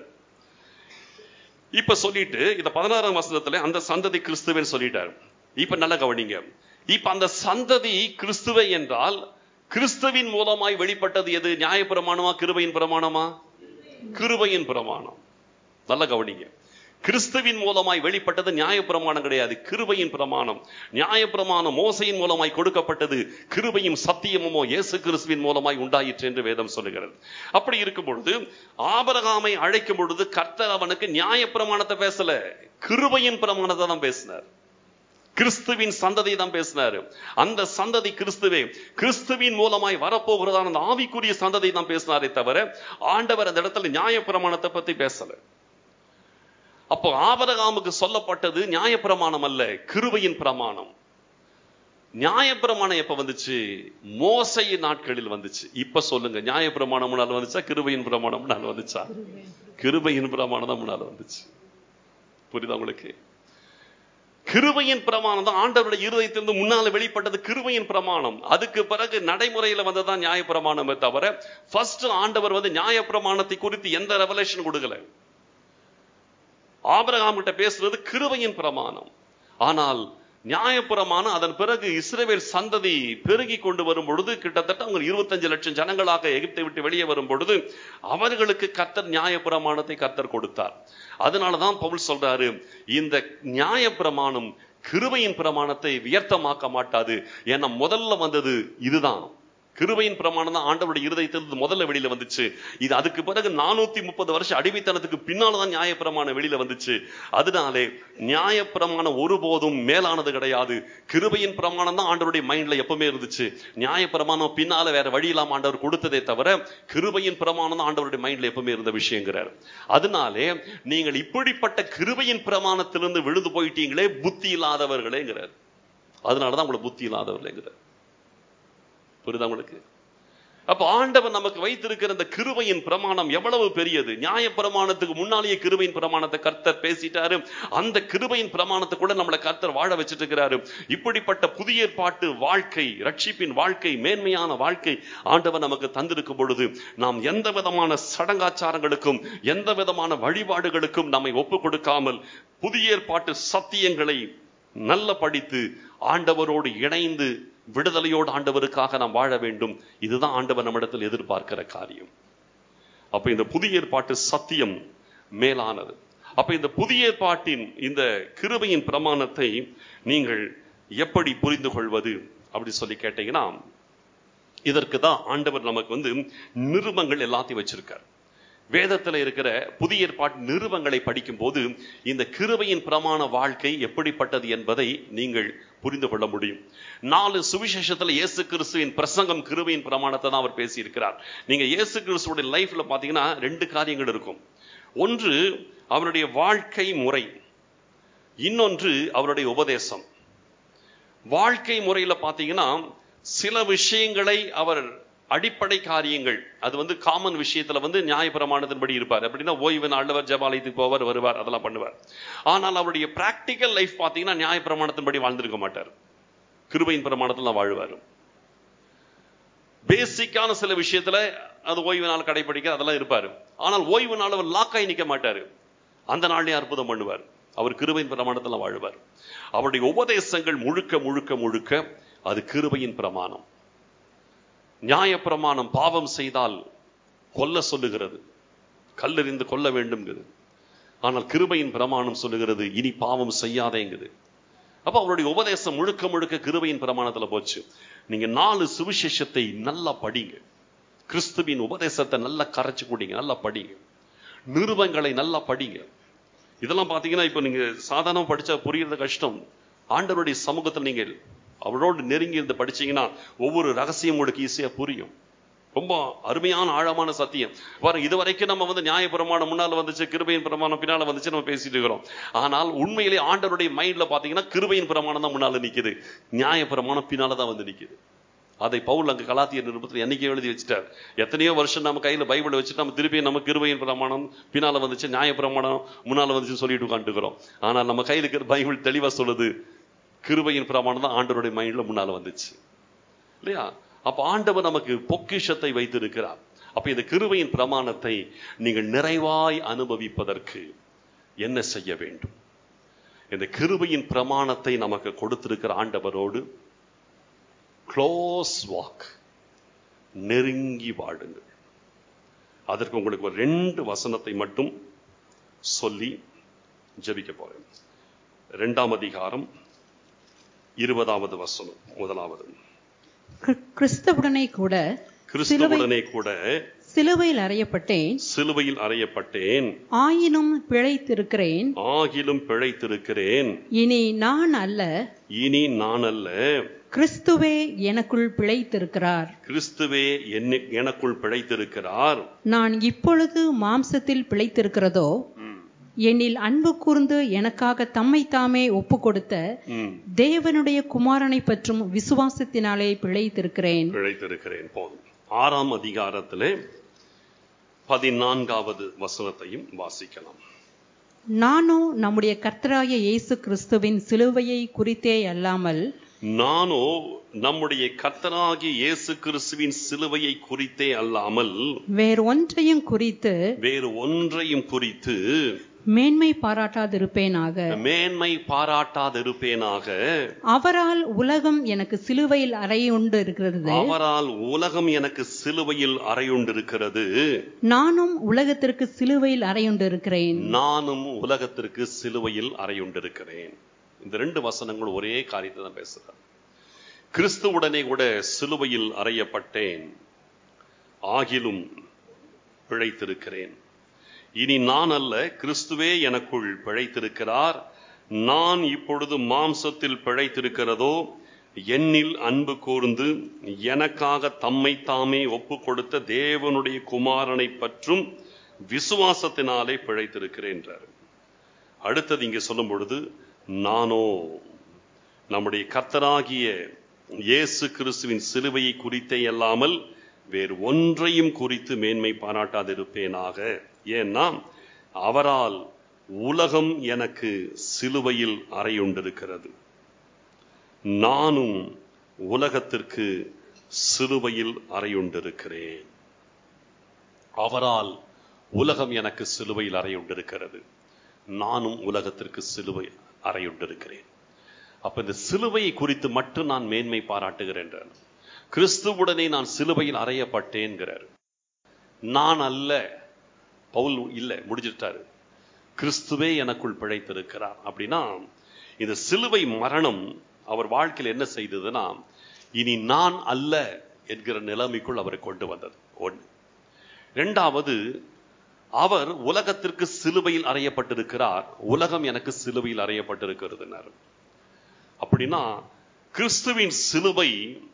இப்ப சொல்லிட்டு இந்த பதினாறாம் வசனத்துல அந்த சந்ததி கிறிஸ்துவேன்னு சொல்லிட்டார் இப்ப நல்லா கவனிங்க இப்ப அந்த சந்ததி கிறிஸ்துவை என்றால் கிறிஸ்துவின் மூலமாய் வெளிப்பட்டது எது நியாயப்பிரமாணமா கிருபையின் பிரமாணமா கிருபையின் பிரமாணம் நல்லா கவனிங்க கிறிஸ்துவின் மூலமாய் வெளிப்பட்டது நியாயப்பிரமாணம் கிடையாது கிருபையின் பிரமாணம் நியாயப்பிரமாணம் மோசையின் மூலமாய் கொடுக்கப்பட்டது கிருபையும் சத்தியமுமோ இயேசு கிறிஸ்துவின் மூலமாய் உண்டாயிற்று என்று வேதம் சொல்லுகிறது அப்படி இருக்கும் பொழுது ஆபரகாமை அழைக்கும் பொழுது கர்த்தர் அவனுக்கு நியாயப்பிரமாணத்தை பேசல கிருபையின் பிரமாணத்தை தான் பேசினார் கிறிஸ்துவின் சந்ததி தான் பேசினாரு அந்த சந்ததி கிறிஸ்துவே கிறிஸ்துவின் மூலமாய் வரப்போகிறதான அந்த ஆவிக்குரிய சந்ததி தான் பேசினாரே தவிர ஆண்டவர் அந்த இடத்துல நியாயப்பிரமாணத்தை பத்தி பேசல அப்போ ஆபரகாமுக்கு சொல்லப்பட்டது நியாயப்பிரமாணம் அல்ல கிருபையின் பிரமாணம் நியாயப்பிரமாணம் எப்ப வந்துச்சு மோசையின் நாட்களில் வந்துச்சு இப்ப சொல்லுங்க நியாயப்பிரமாணம் முன்னால் வந்துச்சா கிருபையின் பிரமாணம் முன்னால் வந்துச்சா கிருபையின் பிரமாணம் தான் முன்னால் வந்துச்சு புரியுதா உங்களுக்கு கிருபையின் பிரமாணம் தான் ஆண்டவருடைய இருதயத்திலிருந்து முன்னால வெளிப்பட்டது கிருபையின் பிரமாணம் அதுக்கு பிறகு நடைமுறையில வந்ததான் நியாய பிரமாணமே தவிர ஃபர்ஸ்ட் ஆண்டவர் வந்து நியாய பிரமாணத்தை குறித்து எந்த ரெவலேஷன் கொடுக்கல ஆபிரகாம் கிட்ட பேசுறது கிருபையின் பிரமாணம் ஆனால் நியாயப்பிரமாணம் அதன் பிறகு இஸ்ரேல் சந்ததி பெருகி கொண்டு வரும் பொழுது கிட்டத்தட்ட அவங்க இருபத்தஞ்சு லட்சம் ஜனங்களாக எகிப்தை விட்டு வெளியே வரும் பொழுது அவர்களுக்கு கர்த்தர் நியாயப்பிரமாணத்தை கர்த்தர் கொடுத்தார் அதனாலதான் பவுல் சொல்றாரு இந்த நியாயப்பிரமாணம் கிருபையின் பிரமாணத்தை வியர்த்தமாக்க மாட்டாது ஏன்னா முதல்ல வந்தது இதுதான் கிருபையின் பிரமாணம் தான் ஆண்டவருடைய இருதயத்திலிருந்து முதல்ல வெளியில வந்துச்சு இது அதுக்கு பிறகு நானூத்தி முப்பது வருஷம் அடிமைத்தனத்துக்கு பின்னால்தான் நியாயப்பிரமாணம் வெளியில வந்துச்சு அதனாலே நியாயப்பிரமாணம் ஒருபோதும் மேலானது கிடையாது கிருபையின் பிரமாணம் தான் ஆண்டவருடைய மைண்ட்ல எப்பவுமே இருந்துச்சு நியாயப்பிரமாணம் பின்னால வேற வழி இல்லாம ஆண்டவர் கொடுத்ததே தவிர கிருபையின் பிரமாணம் தான் ஆண்டவருடைய மைண்ட்ல எப்பவுமே இருந்த விஷயங்கிறார் அதனாலே நீங்கள் இப்படிப்பட்ட கிருபையின் பிரமாணத்திலிருந்து விழுந்து போயிட்டீங்களே புத்தி இல்லாதவர்களேங்கிறார் அதனாலதான் உங்களை புத்தி இல்லாதவர்களேங்கிறார் புரியுதா உங்களுக்கு அப்ப ஆண்டவர் நமக்கு வைத்திருக்கிற இந்த கிருபையின் பிரமாணம் எவ்வளவு பெரியது நியாய பிரமாணத்துக்கு முன்னாலேயே கிருபையின் பிரமாணத்தை கர்த்தர் பேசிட்டாரு அந்த கிருபையின் பிரமாணத்தை கூட நம்மளை கர்த்தர் வாழ வச்சிட்டு இருக்கிறாரு இப்படிப்பட்ட புதிய ஏற்பாட்டு வாழ்க்கை ரட்சிப்பின் வாழ்க்கை மேன்மையான வாழ்க்கை ஆண்டவர் நமக்கு தந்திருக்கும் பொழுது நாம் எந்த விதமான சடங்காச்சாரங்களுக்கும் எந்த விதமான வழிபாடுகளுக்கும் நம்மை ஒப்பு கொடுக்காமல் புதிய ஏற்பாட்டு சத்தியங்களை நல்ல படித்து ஆண்டவரோடு இணைந்து விடுதலையோடு ஆண்டவருக்காக நாம் வாழ வேண்டும் இதுதான் ஆண்டவர் நம்மிடத்தில் எதிர்பார்க்கிற காரியம் அப்ப இந்த புதிய ஏற்பாட்டு சத்தியம் மேலானது அப்ப இந்த புதிய ஏற்பாட்டின் இந்த கிருபையின் பிரமாணத்தை நீங்கள் எப்படி புரிந்து கொள்வது அப்படி சொல்லி கேட்டீங்கன்னா இதற்கு தான் ஆண்டவர் நமக்கு வந்து நிருபங்கள் எல்லாத்தையும் வச்சிருக்கார் வேதத்தில் இருக்கிற புதிய ஏற்பாட்டு நிறுவங்களை படிக்கும் போது இந்த கிருபையின் பிரமாண வாழ்க்கை எப்படிப்பட்டது என்பதை நீங்கள் புரிந்து கொள்ள முடியும் நாலு சுவிசேஷத்துல இயேசு கிறிஸ்துவின் பிரசங்கம் கிருபையின் பிரமாணத்தை தான் அவர் பேசியிருக்கிறார் நீங்க இயேசு கிறிஸ்துவோட லைஃப்ல பாத்தீங்கன்னா ரெண்டு காரியங்கள் இருக்கும் ஒன்று அவருடைய வாழ்க்கை முறை இன்னொன்று அவருடைய உபதேசம் வாழ்க்கை முறையில பாத்தீங்கன்னா சில விஷயங்களை அவர் அடிப்படை காரியங்கள் அது வந்து காமன் விஷயத்துல வந்து நியாயப்பிரமாணத்தின்படி இருப்பார் அப்படின்னா ஓய்வு நாள்வர் ஜபாலயத்துக்கு போவார் வருவார் அதெல்லாம் பண்ணுவார் ஆனால் அவருடைய பிராக்டிக்கல் லைஃப் பார்த்தீங்கன்னா நியாயப்பிரமாணத்தின்படி வாழ்ந்திருக்க மாட்டார் கிருபையின் பிரமாணத்தில் தான் வாழ்வார் பேசிக்கான சில விஷயத்துல அது ஓய்வு நாள் கடைபிடிக்க அதெல்லாம் இருப்பாரு ஆனால் ஓய்வு நாள் அவர் லாக்காய் நிற்க மாட்டாரு அந்த நாள்லயே அற்புதம் பண்ணுவார் அவர் கிருபையின் பிரமாணத்தில் வாழ்வார் அவருடைய உபதேசங்கள் முழுக்க முழுக்க முழுக்க அது கிருபையின் பிரமாணம் நியாயப்பிரமாணம் பாவம் செய்தால் கொல்ல சொல்லுகிறது கல்லெறிந்து கொல்ல வேண்டும்ங்குது ஆனால் கிருபையின் பிரமாணம் சொல்லுகிறது இனி பாவம் செய்யாதேங்குது அப்ப அவருடைய உபதேசம் முழுக்க முழுக்க கிருபையின் பிரமாணத்துல போச்சு நீங்க நாலு சுவிசேஷத்தை நல்லா படிங்க கிறிஸ்துவின் உபதேசத்தை நல்லா கரைச்சு குடிங்க நல்லா படிங்க நிருபங்களை நல்லா படிங்க இதெல்லாம் பாத்தீங்கன்னா இப்ப நீங்க சாதாரணம் படிச்சா புரியுறது கஷ்டம் ஆண்டவருடைய சமூகத்தில் நீங்கள் அவரோடு நெருங்கி இருந்து படிச்சீங்கன்னா ஒவ்வொரு ரகசியம் உங்களுக்கு ஈஸியா புரியும் ரொம்ப அருமையான ஆழமான சத்தியம் பாருங்க இது வரைக்கும் நம்ம வந்து நியாய பிரமாணம் முன்னால வந்துச்சு கிருபையின் பிரமாணம் பின்னால வந்துச்சு நம்ம பேசிட்டு இருக்கிறோம் ஆனால் உண்மையிலே ஆண்டவருடைய மைண்ட்ல பாத்தீங்கன்னா கிருபையின் பிரமாணம் தான் முன்னால நிக்குது நியாய பிரமாணம் பின்னால தான் வந்து நிக்குது அதை பவுல் அங்க கலாத்திய நிருபத்தில் என்னைக்கே எழுதி வச்சுட்டார் எத்தனையோ வருஷம் நம்ம கையில பைபிளை வச்சுட்டு நம்ம திருப்பி நம்ம கிருபையின் பிரமாணம் பின்னால வந்துச்சு நியாய பிரமாணம் முன்னால வந்துச்சுன்னு சொல்லிட்டு உட்காந்துக்கிறோம் ஆனால் நம்ம கையில் இருக்கிற பைபிள் தெளிவா சொல்லுது கிருபையின் பிரமாணம் தான் ஆண்டவருடைய மைண்ட்ல முன்னால வந்துச்சு இல்லையா அப்ப ஆண்டவர் நமக்கு பொக்கிஷத்தை வைத்திருக்கிறார் அப்ப இந்த கிருபையின் பிரமாணத்தை நீங்கள் நிறைவாய் அனுபவிப்பதற்கு என்ன செய்ய வேண்டும் இந்த கிருபையின் பிரமாணத்தை நமக்கு கொடுத்திருக்கிற ஆண்டவரோடு க்ளோஸ் வாக் நெருங்கி வாடுங்கள் அதற்கு உங்களுக்கு ஒரு ரெண்டு வசனத்தை மட்டும் சொல்லி ஜெபிக்க போறேன் இரண்டாம் அதிகாரம் இருபதாவது வசனம் முதலாவது கிறிஸ்- கிறிஸ்துவுடனே கூட கிறிஸ்துவுடனே கூட சிலுவையில் அறையப்பட்டேன் சிலுவையில் அறையப்பட்டேன் ஆயினும் பிழைத்திருக்கிறேன் ஆகிலும் பிழைத்திருக்கிறேன் இனி நான் அல்ல இனி நான் அல்ல கிறிஸ்துவே எனக்குள் பிழைத்திருக்கிறார் கிறிஸ்துவே என்னை- எனக்குள் பிழைத்திருக்கிறார் நான் இப்பொழுது மாம்சத்தில் பிழைத்திருக்கிறதோ ம், என்னில் அன்பு கூர்ந்து எனக்காக தம்மை தாமே ஒப்பு கொடுத்த ம், தேவனுடைய குமாரனை பற்றும் விசுவாசத்தினாலே பிழைத்திருக்கிறேன் பிழைத்திருக்கிறேன் போதும் ஆறாம் அதிகாரத்திலே பதினான்காவது வசனத்தையும் வாசிக்கலாம் நானோ நம்முடைய கர்த்தராகிய இயேசு கிறிஸ்துவின் சிலுவையை குறித்தே அல்லாமல் நானோ நம்முடைய கர்த்தராகிய இயேசு கிறிஸ்துவின் சிலுவையை குறித்தே அல்லாமல் வேறு ஒன்றையும் குறித்து வேறு ஒன்றையும் குறித்து மேன்மை பாராட்டாதிருப்பேனாக மேன்மை பாராட்டாதிருப்பேனாக அவரால் உலகம் எனக்கு சிலுவையில் அறையுண்டு இருக்கிறது அவரால் உலகம் எனக்கு சிலுவையில் அறையுண்டிருக்கிறது நானும் உலகத்திற்கு சிலுவையில் அறையுண்டு இருக்கிறேன் நானும் உலகத்திற்கு சிலுவையில் அறையுண்டிருக்கிறேன் இந்த ரெண்டு வசனங்கள் ஒரே காரியத்தை தான் பேசுறார் கிறிஸ்துவுடனே கூட சிலுவையில் அறையப்பட்டேன் ஆகிலும் பிழைத்திருக்கிறேன் இனி நான் அல்ல கிறிஸ்துவே எனக்குள் பிழைத்திருக்கிறார் நான் இப்பொழுது மாம்சத்தில் பிழைத்திருக்கிறதோ என்னில் அன்பு கூர்ந்து எனக்காக தம்மை தாமே ஒப்பு கொடுத்த தேவனுடைய குமாரனை பற்றும் விசுவாசத்தினாலே பிழைத்திருக்கிறேன் என்றார் அடுத்தது இங்கே சொல்லும் பொழுது நானோ நம்முடைய கர்த்தராகிய இயேசு கிறிஸ்துவின் சிலுவையை குறித்தே அல்லாமல் வேறு ஒன்றையும் குறித்து மேன்மை பாராட்டாதிருப்பேனாக ஏன்னா அவரால் உலகம் எனக்கு சிலுவையில் அறையுண்டிருக்கிறது நானும் உலகத்திற்கு சிலுவையில் அறையுண்டிருக்கிறேன் அவரால் உலகம் எனக்கு சிலுவையில் அறையுண்டிருக்கிறது நானும் உலகத்திற்கு சிலுவை அறையுண்டிருக்கிறேன் அப்ப இந்த சிலுவையை குறித்து மட்டும் நான் மேன்மை பாராட்டுகிறேன் என்றார். கிறிஸ்துவுடனே நான் சிலுவையில் அறையப்பட்டேன்கிறார் நான் அல்ல பவுல் இல்ல முடிஞ்சிட்டாரு கிறிஸ்துவே எனக்குள் பிழைத்திருக்கிறார் அப்படின்னா இந்த சிலுவை மரணம் அவர் வாழ்க்கையில் என்ன செய்ததுன்னா இனி நான் அல்ல என்கிற நிலைமைக்குள் அவரை கொண்டு வந்தது ஒன்று இரண்டாவது அவர் உலகத்திற்கு சிலுவையில் அறையப்பட்டிருக்கிறார் உலகம் எனக்கு சிலுவையில் அறையப்பட்டிருக்கிறதுனார் அப்படின்னா கிறிஸ்துவின் சிலுவை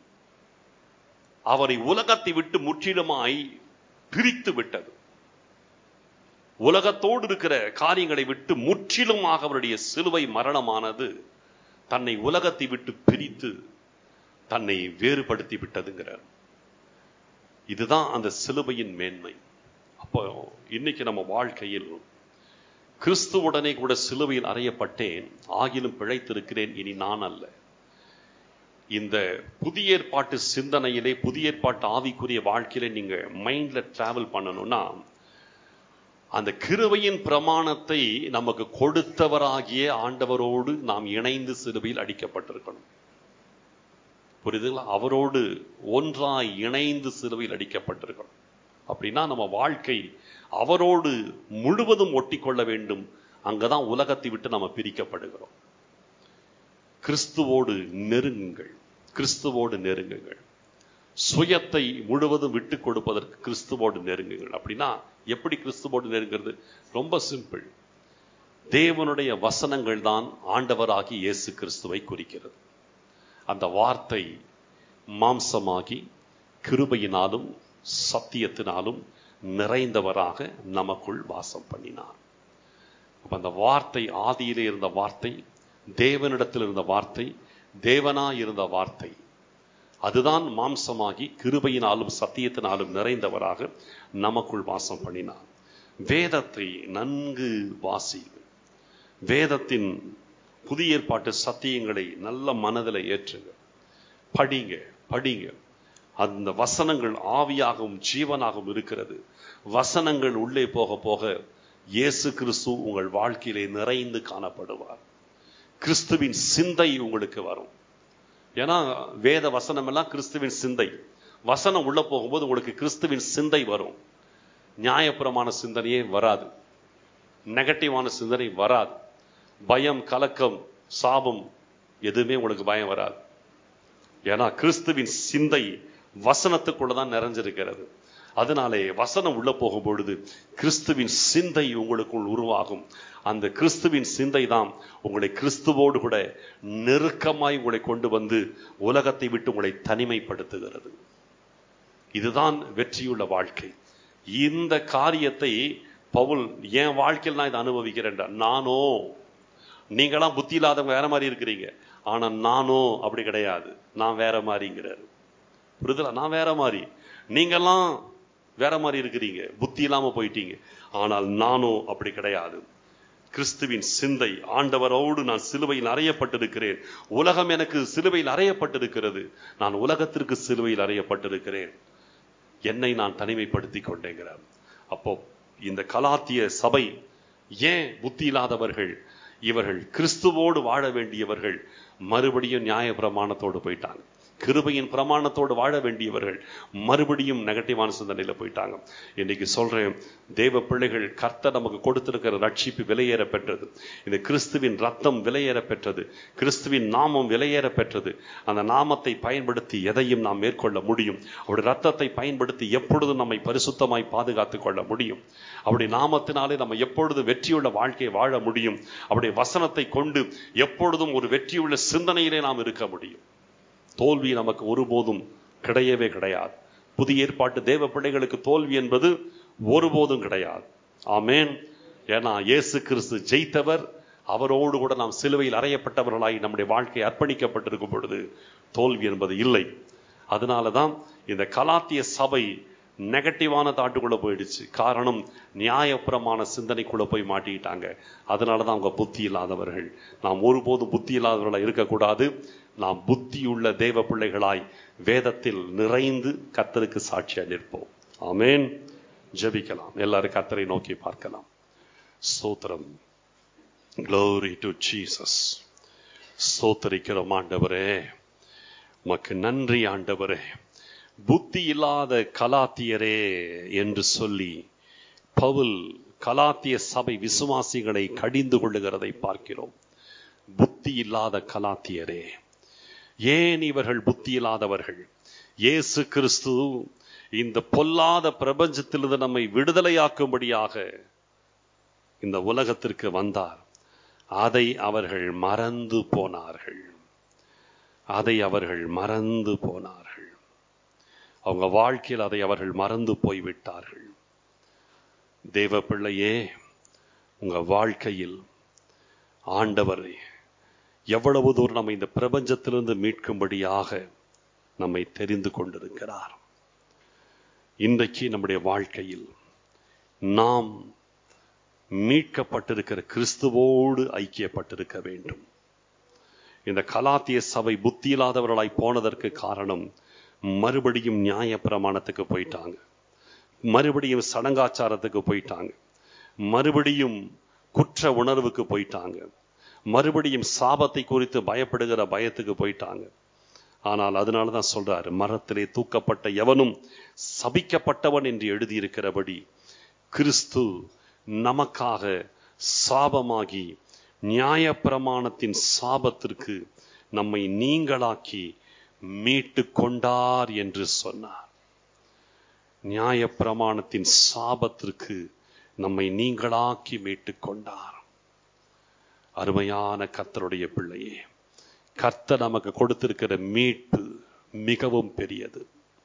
அவரை உலகத்தை விட்டு முற்றிலுமாய் பிரித்து விட்டது உலகத்தோடு இருக்கிற காரியங்களை விட்டு முற்றிலுமாக அவருடைய சிலுவை மரணமானது தன்னை உலகத்தை விட்டு பிரித்து தன்னை வேறுபடுத்தி விட்டதுங்கிறார் இதுதான் அந்த சிலுவையின் மேன்மை அப்போ இன்னைக்கு நம்ம வாழ்க்கையில் கிறிஸ்துவுடனே கூட சிலுவையில் அறையப்பட்டேன் ஆகிலும் பிழைத்திருக்கிறேன் இனி நான் அல்ல இந்த புதிய ஏற்பாட்டு சிந்தனையிலே புதிய ஏற்பாட்டு ஆவிக்குரிய வாழ்க்கையில நீங்க மைண்ட்ல டிராவல் பண்ணணும்னா அந்த கிருபையின் பிரமாணத்தை நமக்கு கொடுத்தவராகிய ஆண்டவரோடு நாம் இணைந்து சிலுவையில் அடிக்கப்பட்டிருக்கணும் புரியுதுங்களா அவரோடு ஒன்றாய் இணைந்து சிலுவையில் அடிக்கப்பட்டிருக்கணும் அப்படின்னா நம்ம வாழ்க்கை அவரோடு முழுவதும் ஒட்டிக்கொள்ள வேண்டும் அங்கதான் உலகத்தை விட்டு நம்ம பிரிக்கப்படுகிறோம் கிறிஸ்துவோடு நெருங்குங்கள் கிறிஸ்துவோடு நெருங்குங்கள் சுயத்தை முழுவதும் விட்டு கொடுப்பதற்கு கிறிஸ்துவோடு நெருங்குங்கள் அப்படின்னா எப்படி கிறிஸ்துவோடு நெருங்கிறது ரொம்ப சிம்பிள் தேவனுடைய வசனங்கள் தான் ஆண்டவராகி இயேசு கிறிஸ்துவை குறிக்கிறது அந்த வார்த்தை மாம்சமாகி கிருபையினாலும் சத்தியத்தினாலும் நிறைந்தவராக நமக்குள் வாசம் பண்ணினார் அப்ப அந்த வார்த்தை ஆதியிலே இருந்த வார்த்தை தேவனிடத்தில் இருந்த வார்த்தை தேவனாய் இருந்த வார்த்தை அதுதான் மாம்சமாகி கிருபையினாலும் சத்தியத்தினாலும் நிறைந்தவராக நமக்குள் வாசம் பண்ணினார் வேதத்தை நன்கு வாசி வேதத்தின் புதிய ஏற்பாட்டு சத்தியங்களை நல்ல மனதில் ஏற்றுங்க படிங்க படிங்க அந்த வசனங்கள் ஆவியாகவும் ஜீவனாகவும் இருக்கிறது வசனங்கள் உள்ளே போக போக இயேசு கிறிஸ்து உங்கள் வாழ்க்கையிலே நிறைந்து காணப்படுவார் கிறிஸ்துவின் சிந்தை உங்களுக்கு வரும் ஏன்னா வேத வசனம் எல்லாம் கிறிஸ்துவின் சிந்தை வசனம் உள்ள போகும்போது உங்களுக்கு கிறிஸ்துவின் சிந்தை வரும் நியாயப்புறமான சிந்தனையே வராது நெகட்டிவான சிந்தனை வராது பயம் கலக்கம் சாபம் எதுவுமே உங்களுக்கு பயம் வராது ஏன்னா கிறிஸ்துவின் சிந்தை வசனத்துக்குள்ளதான் நிறைஞ்சிருக்கிறது அதனாலே வசனம் உள்ள போகும் பொழுது கிறிஸ்துவின் சிந்தை உங்களுக்குள் உருவாகும் அந்த கிறிஸ்துவின் சிந்தை தான் உங்களை கிறிஸ்துவோடு கூட நெருக்கமாய் உங்களை கொண்டு வந்து உலகத்தை விட்டு உங்களை தனிமைப்படுத்துகிறது இதுதான் வெற்றியுள்ள வாழ்க்கை இந்த காரியத்தை பவுல் என் வாழ்க்கையில் நான் இதை அனுபவிக்கிறேன் நானோ நீங்களாம் புத்தி இல்லாதவங்க வேற மாதிரி இருக்கிறீங்க ஆனா நானோ அப்படி கிடையாது நான் வேற மாதிரிங்கிறாரு புரிதலா நான் வேற மாதிரி நீங்கெல்லாம் வேற மாதிரி இருக்கிறீங்க புத்தி இல்லாம போயிட்டீங்க ஆனால் நானோ அப்படி கிடையாது கிறிஸ்துவின் சிந்தை ஆண்டவரோடு நான் சிலுவையில் அறையப்பட்டிருக்கிறேன் உலகம் எனக்கு சிலுவையில் அறையப்பட்டிருக்கிறது நான் உலகத்திற்கு சிலுவையில் அறையப்பட்டிருக்கிறேன் என்னை நான் தனிமைப்படுத்தி கொண்டேங்கிறார் அப்போ இந்த கலாத்திய சபை ஏன் புத்தி இல்லாதவர்கள் இவர்கள் கிறிஸ்துவோடு வாழ வேண்டியவர்கள் மறுபடியும் நியாய பிரமாணத்தோடு போயிட்டாங்க கிருபையின் பிரமாணத்தோடு வாழ வேண்டியவர்கள் மறுபடியும் நெகட்டிவான சிந்தனையில போயிட்டாங்க இன்னைக்கு சொல்றேன் தேவ பிள்ளைகள் கர்த்தர் நமக்கு கொடுத்திருக்கிற ரட்சிப்பு விலையேற பெற்றது இந்த கிறிஸ்துவின் ரத்தம் விலையேற பெற்றது கிறிஸ்துவின் நாமம் விலையேற பெற்றது அந்த நாமத்தை பயன்படுத்தி எதையும் நாம் மேற்கொள்ள முடியும் அவருடைய ரத்தத்தை பயன்படுத்தி எப்பொழுதும் நம்மை பரிசுத்தமாய் பாதுகாத்துக் கொள்ள முடியும் அவருடைய நாமத்தினாலே நம்ம எப்பொழுதும் வெற்றியுள்ள வாழ்க்கையை வாழ முடியும் அவருடைய வசனத்தை கொண்டு எப்பொழுதும் ஒரு வெற்றியுள்ள சிந்தனையிலே நாம் இருக்க முடியும் தோல்வி நமக்கு ஒருபோதும் கிடையவே கிடையாது புதிய ஏற்பாட்டு தேவ பிள்ளைகளுக்கு தோல்வி என்பது ஒருபோதும் கிடையாது ஆமேன் ஏன்னா இயேசு கிறிஸ்து ஜெயித்தவர் அவரோடு கூட நாம் சிலுவையில் அறையப்பட்டவர்களாய் நம்முடைய வாழ்க்கை அர்ப்பணிக்கப்பட்டிருக்கும் பொழுது தோல்வி என்பது இல்லை அதனாலதான் இந்த கலாத்திய சபை நெகட்டிவான தாட்டுக்குள்ள போயிடுச்சு காரணம் நியாயப்புறமான சிந்தனைக்குள்ள போய் மாட்டிக்கிட்டாங்க அதனாலதான் அவங்க புத்தி இல்லாதவர்கள் நாம் ஒருபோதும் புத்தி இல்லாதவர்களாய் இருக்கக்கூடாது நாம் புத்தியுள்ள தேவ பிள்ளைகளாய் வேதத்தில் நிறைந்து கத்தருக்கு சாட்சியா நிற்போம் ஆமேன் ஜெபிக்கலாம் எல்லாரும் கத்தரை நோக்கி பார்க்கலாம் சோத்திரம் க்ளோரி டு ஜீசஸ் சோத்தரிக்கிறோம் ஆண்டவரே உமக்கு நன்றி ஆண்டவரே புத்தி இல்லாத கலாத்தியரே என்று சொல்லி பவுல் கலாத்திய சபை விசுவாசிகளை கடிந்து கொள்ளுகிறதை பார்க்கிறோம் புத்தி இல்லாத கலாத்தியரே ஏன் இவர்கள் புத்தி இல்லாதவர்கள் இயேசு கிறிஸ்து இந்த பொல்லாத பிரபஞ்சத்திலிருந்து நம்மை விடுதலையாக்கும்படியாக இந்த உலகத்திற்கு வந்தார் அதை அவர்கள் மறந்து போனார்கள் அதை அவர்கள் மறந்து போனார்கள் அவங்க வாழ்க்கையில் அதை அவர்கள் மறந்து போய்விட்டார்கள் தேவ பிள்ளையே உங்க வாழ்க்கையில் ஆண்டவர் எவ்வளவு தூரம் நம்ம இந்த பிரபஞ்சத்திலிருந்து மீட்கும்படியாக நம்மை தெரிந்து கொண்டிருக்கிறார் இன்றைக்கு நம்முடைய வாழ்க்கையில் நாம் மீட்கப்பட்டிருக்கிற கிறிஸ்துவோடு ஐக்கியப்பட்டிருக்க வேண்டும் இந்த கலாத்திய சபை புத்தி இல்லாதவர்களாய் போனதற்கு காரணம் மறுபடியும் நியாய பிரமாணத்துக்கு போயிட்டாங்க மறுபடியும் சடங்காச்சாரத்துக்கு போயிட்டாங்க மறுபடியும் குற்ற உணர்வுக்கு போயிட்டாங்க மறுபடியும் சாபத்தை குறித்து பயப்படுகிற பயத்துக்கு போயிட்டாங்க ஆனால் அதனால தான் சொல்றாரு மரத்திலே தூக்கப்பட்ட எவனும் சபிக்கப்பட்டவன் என்று எழுதியிருக்கிறபடி கிறிஸ்து நமக்காக சாபமாகி நியாயப்பிரமாணத்தின் சாபத்திற்கு நம்மை நீங்களாக்கி மீட்டு கொண்டார் என்று சொன்னார் நியாயப்பிரமாணத்தின் சாபத்திற்கு நம்மை நீங்களாக்கி மீட்டு கொண்டார் அருமையான கத்தருடைய பிள்ளையே கர்த்தர் நமக்கு கொடுத்திருக்கிற மீட்பு மிகவும் பெரியது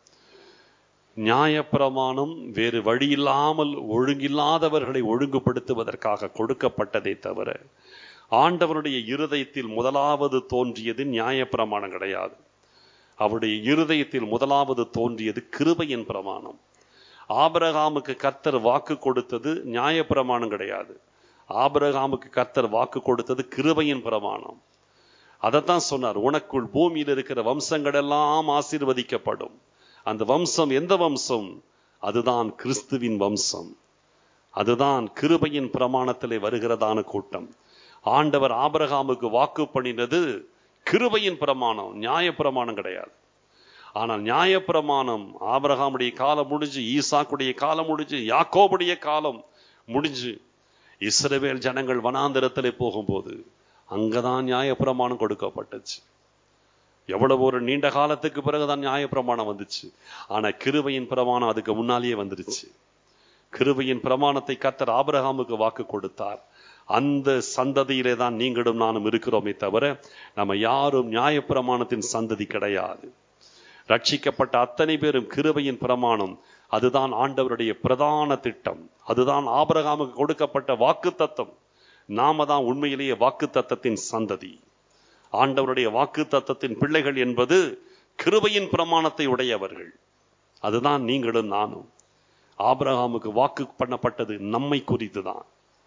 நியாயப்பிரமாணம் வேறு வழியில்லாமல் ஒழுங்கில்லாதவர்களை ஒழுங்குபடுத்துவதற்காக கொடுக்கப்பட்டதே தவிர ஆண்டவருடைய இருதயத்தில் முதலாவது தோன்றியது நியாயப்பிரமாணம் கிடையாது அவருடைய இருதயத்தில் முதலாவது தோன்றியது கிருபையின் பிரமாணம் ஆபரகாமுக்கு கர்த்தர் வாக்கு கொடுத்தது நியாயப்பிரமாணம் கிடையாது ஆபரகாமுக்கு கர்த்தர் வாக்கு கொடுத்தது கிருபையின் பிரமாணம் அதைத்தான் சொன்னார் உனக்குள் பூமியில் இருக்கிற வம்சங்கள் எல்லாம் ஆசீர்வதிக்கப்படும் அந்த வம்சம் எந்த வம்சம் அதுதான் கிறிஸ்துவின் வம்சம் அதுதான் கிருபையின் பிரமாணத்திலே வருகிறதான கூட்டம் ஆண்டவர் ஆபரகாமுக்கு வாக்கு பண்ணினது கிருபையின் பிரமாணம் நியாய பிரமாணம் கிடையாது ஆனால் நியாய பிரமாணம் ஆபரகாமுடைய காலம் முடிஞ்சு ஈசாக்குடைய காலம் முடிஞ்சு யாக்கோபுடைய காலம் முடிஞ்சு இஸ்ரவேல் ஜனங்கள் வனாந்திரத்திலே போகும்போது அங்கதான் நியாய பிரமாணம் கொடுக்கப்பட்டுச்சு எவ்வளவு ஒரு நீண்ட காலத்துக்கு பிறகுதான் நியாய பிரமாணம் வந்துச்சு ஆனா கிருபையின் பிரமாணம் அதுக்கு முன்னாலேயே வந்துருச்சு கிருபையின் பிரமாணத்தை கத்தர் ஆபிரகாமுக்கு வாக்கு கொடுத்தார் அந்த சந்ததியிலே தான் நீங்களும் நானும் இருக்கிறோமே தவிர நம்ம யாரும் நியாய பிரமாணத்தின் சந்ததி கிடையாது ரட்சிக்கப்பட்ட அத்தனை பேரும் கிருபையின் பிரமாணம் அதுதான் ஆண்டவருடைய பிரதான திட்டம் அதுதான் ஆபரகாமுக்கு கொடுக்கப்பட்ட வாக்கு தத்தம் நாம தான் உண்மையிலேயே வாக்கு தத்தத்தின் சந்ததி ஆண்டவருடைய வாக்கு தத்தத்தின் பிள்ளைகள் என்பது கிருபையின் பிரமாணத்தை உடையவர்கள் அதுதான் நீங்களும் நானும் ஆபிரகாமுக்கு வாக்கு பண்ணப்பட்டது நம்மை குறித்து தான்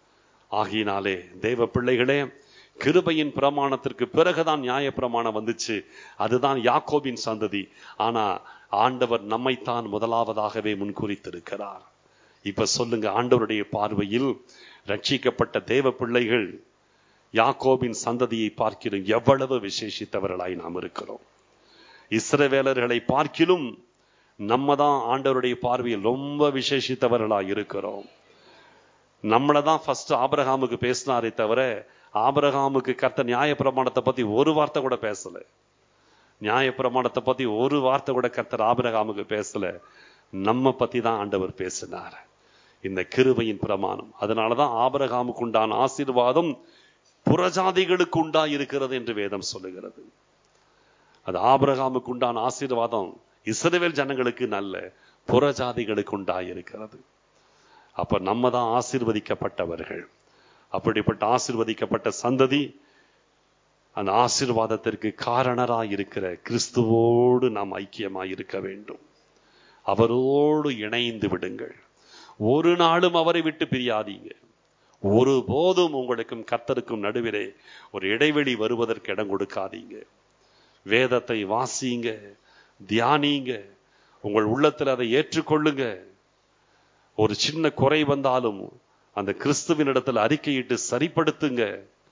ஆகினாலே தேவ பிள்ளைகளே கிருபையின் பிரமாணத்திற்கு பிறகுதான் நியாய பிரமாணம் வந்துச்சு அதுதான் யாக்கோபின் சந்ததி ஆனா ஆண்டவர் நம்மைத்தான் முதலாவதாகவே முன்குறித்திருக்கிறார் இப்ப சொல்லுங்க ஆண்டவருடைய பார்வையில் ரட்சிக்கப்பட்ட தேவ பிள்ளைகள் யாக்கோபின் சந்ததியை பார்க்கிறோம் எவ்வளவு விசேஷித்தவர்களாய் நாம் இருக்கிறோம் இஸ்ரவேலர்களை பார்க்கிலும் நம்ம தான் ஆண்டவருடைய பார்வையில் ரொம்ப விசேஷித்தவர்களாய் இருக்கிறோம் நம்மளை தான் ஃபர்ஸ்ட் ஆபரகாமுக்கு பேசினாரே தவிர ஆபரகாமுக்கு கர்த்த நியாய பிரமாணத்தை பத்தி ஒரு வார்த்தை கூட பேசல நியாய பிரமாணத்தை பத்தி ஒரு வார்த்தை கூட கர்த்தர் ஆபரகாமுக்கு பேசல நம்ம பத்தி தான் ஆண்டவர் பேசினார் இந்த கிருபையின் பிரமாணம் அதனாலதான் ஆபரகாமுக்கு உண்டான ஆசீர்வாதம் புறஜாதிகளுக்கு உண்டா இருக்கிறது என்று வேதம் சொல்லுகிறது அது ஆபரகாமுக்கு உண்டான ஆசீர்வாதம் இஸ்ரவேல் ஜனங்களுக்கு நல்ல புறஜாதிகளுக்கு உண்டாயிருக்கிறது அப்ப நம்ம தான் ஆசீர்வதிக்கப்பட்டவர்கள் அப்படிப்பட்ட ஆசீர்வதிக்கப்பட்ட சந்ததி அந்த ஆசீர்வாதத்திற்கு காரணராய் இருக்கிற கிறிஸ்துவோடு நாம் ஐக்கியமாய் இருக்க வேண்டும் அவரோடு இணைந்து விடுங்கள் ஒரு நாளும் அவரை விட்டு பிரியாதீங்க ஒரு போதும் உங்களுக்கும் கத்தருக்கும் நடுவிலே ஒரு இடைவெளி வருவதற்கு இடம் கொடுக்காதீங்க வேதத்தை வாசிங்க தியானிங்க உங்கள் உள்ளத்தில் அதை ஏற்றுக்கொள்ளுங்க ஒரு சின்ன குறை வந்தாலும் அந்த கிறிஸ்துவின் இடத்துல அறிக்கையிட்டு சரிப்படுத்துங்க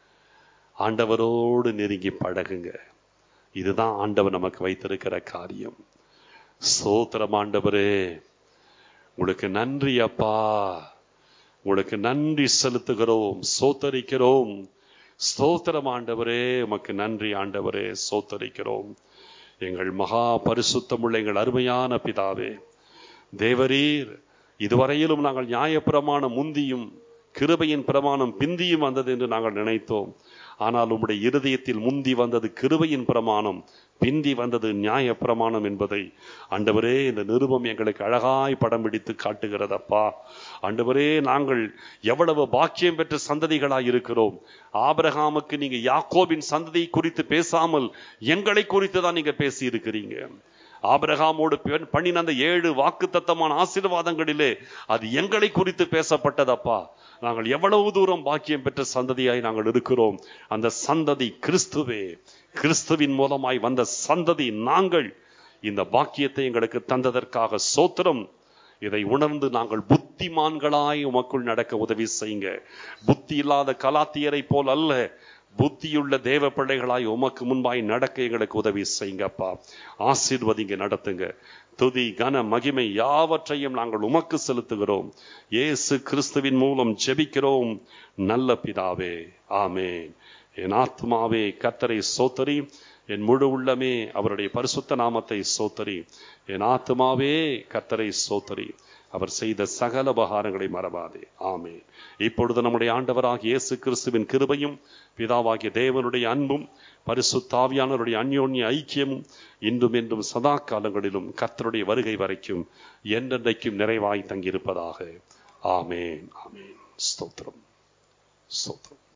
ஆண்டவரோடு நெருங்கி பழகுங்க இதுதான் ஆண்டவர் நமக்கு வைத்திருக்கிற காரியம் சோத்திரம் ஆண்டவரே உங்களுக்கு நன்றி அப்பா உங்களுக்கு நன்றி செலுத்துகிறோம் சோத்தரிக்கிறோம் ஸ்தோத்திரம் ஆண்டவரே உமக்கு நன்றி ஆண்டவரே சோத்தரிக்கிறோம் எங்கள் மகா பரிசுத்தமுள்ள எங்கள் அருமையான பிதாவே தேவரீர் இதுவரையிலும் நாங்கள் நியாயப்பிரமாணம் முந்தியும் கிருபையின் பிரமாணம் பிந்தியும் வந்தது என்று நாங்கள் நினைத்தோம் ஆனால் உம்முடைய இருதயத்தில் முந்தி வந்தது கிருபையின் பிரமாணம் பிந்தி வந்தது நியாய பிரமாணம் என்பதை ஆண்டவரே இந்த நிருபம் எங்களுக்கு அழகாய் படம் பிடித்து காட்டுகிறதப்பா ஆண்டவரே நாங்கள் எவ்வளவு பாக்கியம் பெற்ற சந்ததிகளாய் இருக்கிறோம் ஆபரகாமுக்கு நீங்க யாக்கோபின் சந்ததி குறித்து பேசாமல் எங்களை குறித்து தான் நீங்க பேசி இருக்கிறீங்க ஆபிரகாமோடு பண்ணின அந்த ஏழு வாக்கு தத்தமான ஆசீர்வாதங்களிலே அது எங்களை குறித்து பேசப்பட்டதப்பா நாங்கள் எவ்வளவு தூரம் பாக்கியம் பெற்ற சந்ததியாய் நாங்கள் இருக்கிறோம் அந்த சந்ததி கிறிஸ்துவே கிறிஸ்துவின் மூலமாய் வந்த சந்ததி நாங்கள் இந்த பாக்கியத்தை எங்களுக்கு தந்ததற்காக சோத்திரம் இதை உணர்ந்து நாங்கள் புத்திமான்களாய் உமக்குள் நடக்க உதவி செய்யுங்க புத்தி இல்லாத கலாத்தியரை போல் அல்ல புத்தியுள்ள தேவ பிள்ளைகளாய் உமக்கு முன்பாய் நடக்க எங்களுக்கு உதவி செய்யுங்கப்பா ஆசீர்வதிங்க நடத்துங்க துதி கன மகிமை யாவற்றையும் நாங்கள் உமக்கு செலுத்துகிறோம் இயேசு கிறிஸ்துவின் மூலம் ஜெபிக்கிறோம் நல்ல பிதாவே ஆமேன் என் ஆத்மாவே கத்தரை சோத்தரி என் முழு உள்ளமே அவருடைய பரிசுத்த நாமத்தை சோத்தரி என் ஆத்மாவே கத்தரை சோத்தரி அவர் செய்த சகல உபகாரங்களை மறவாதே ஆமே இப்பொழுது நம்முடைய ஆண்டவராக இயேசு கிறிஸ்துவின் கிருபையும் பிதாவாகிய தேவனுடைய அன்பும் பரிசுத்தாவியானவருடைய அந்யோன்ய ஐக்கியமும் இன்றும் என்றும் சதா காலங்களிலும் கர்த்தருடைய வருகை வரைக்கும் என்றென்றைக்கும் நிறைவாய் தங்கியிருப்பதாக ஆமேன் ஆமேன் ஸ்தோத்திரம் ஸ்தோத்திரம்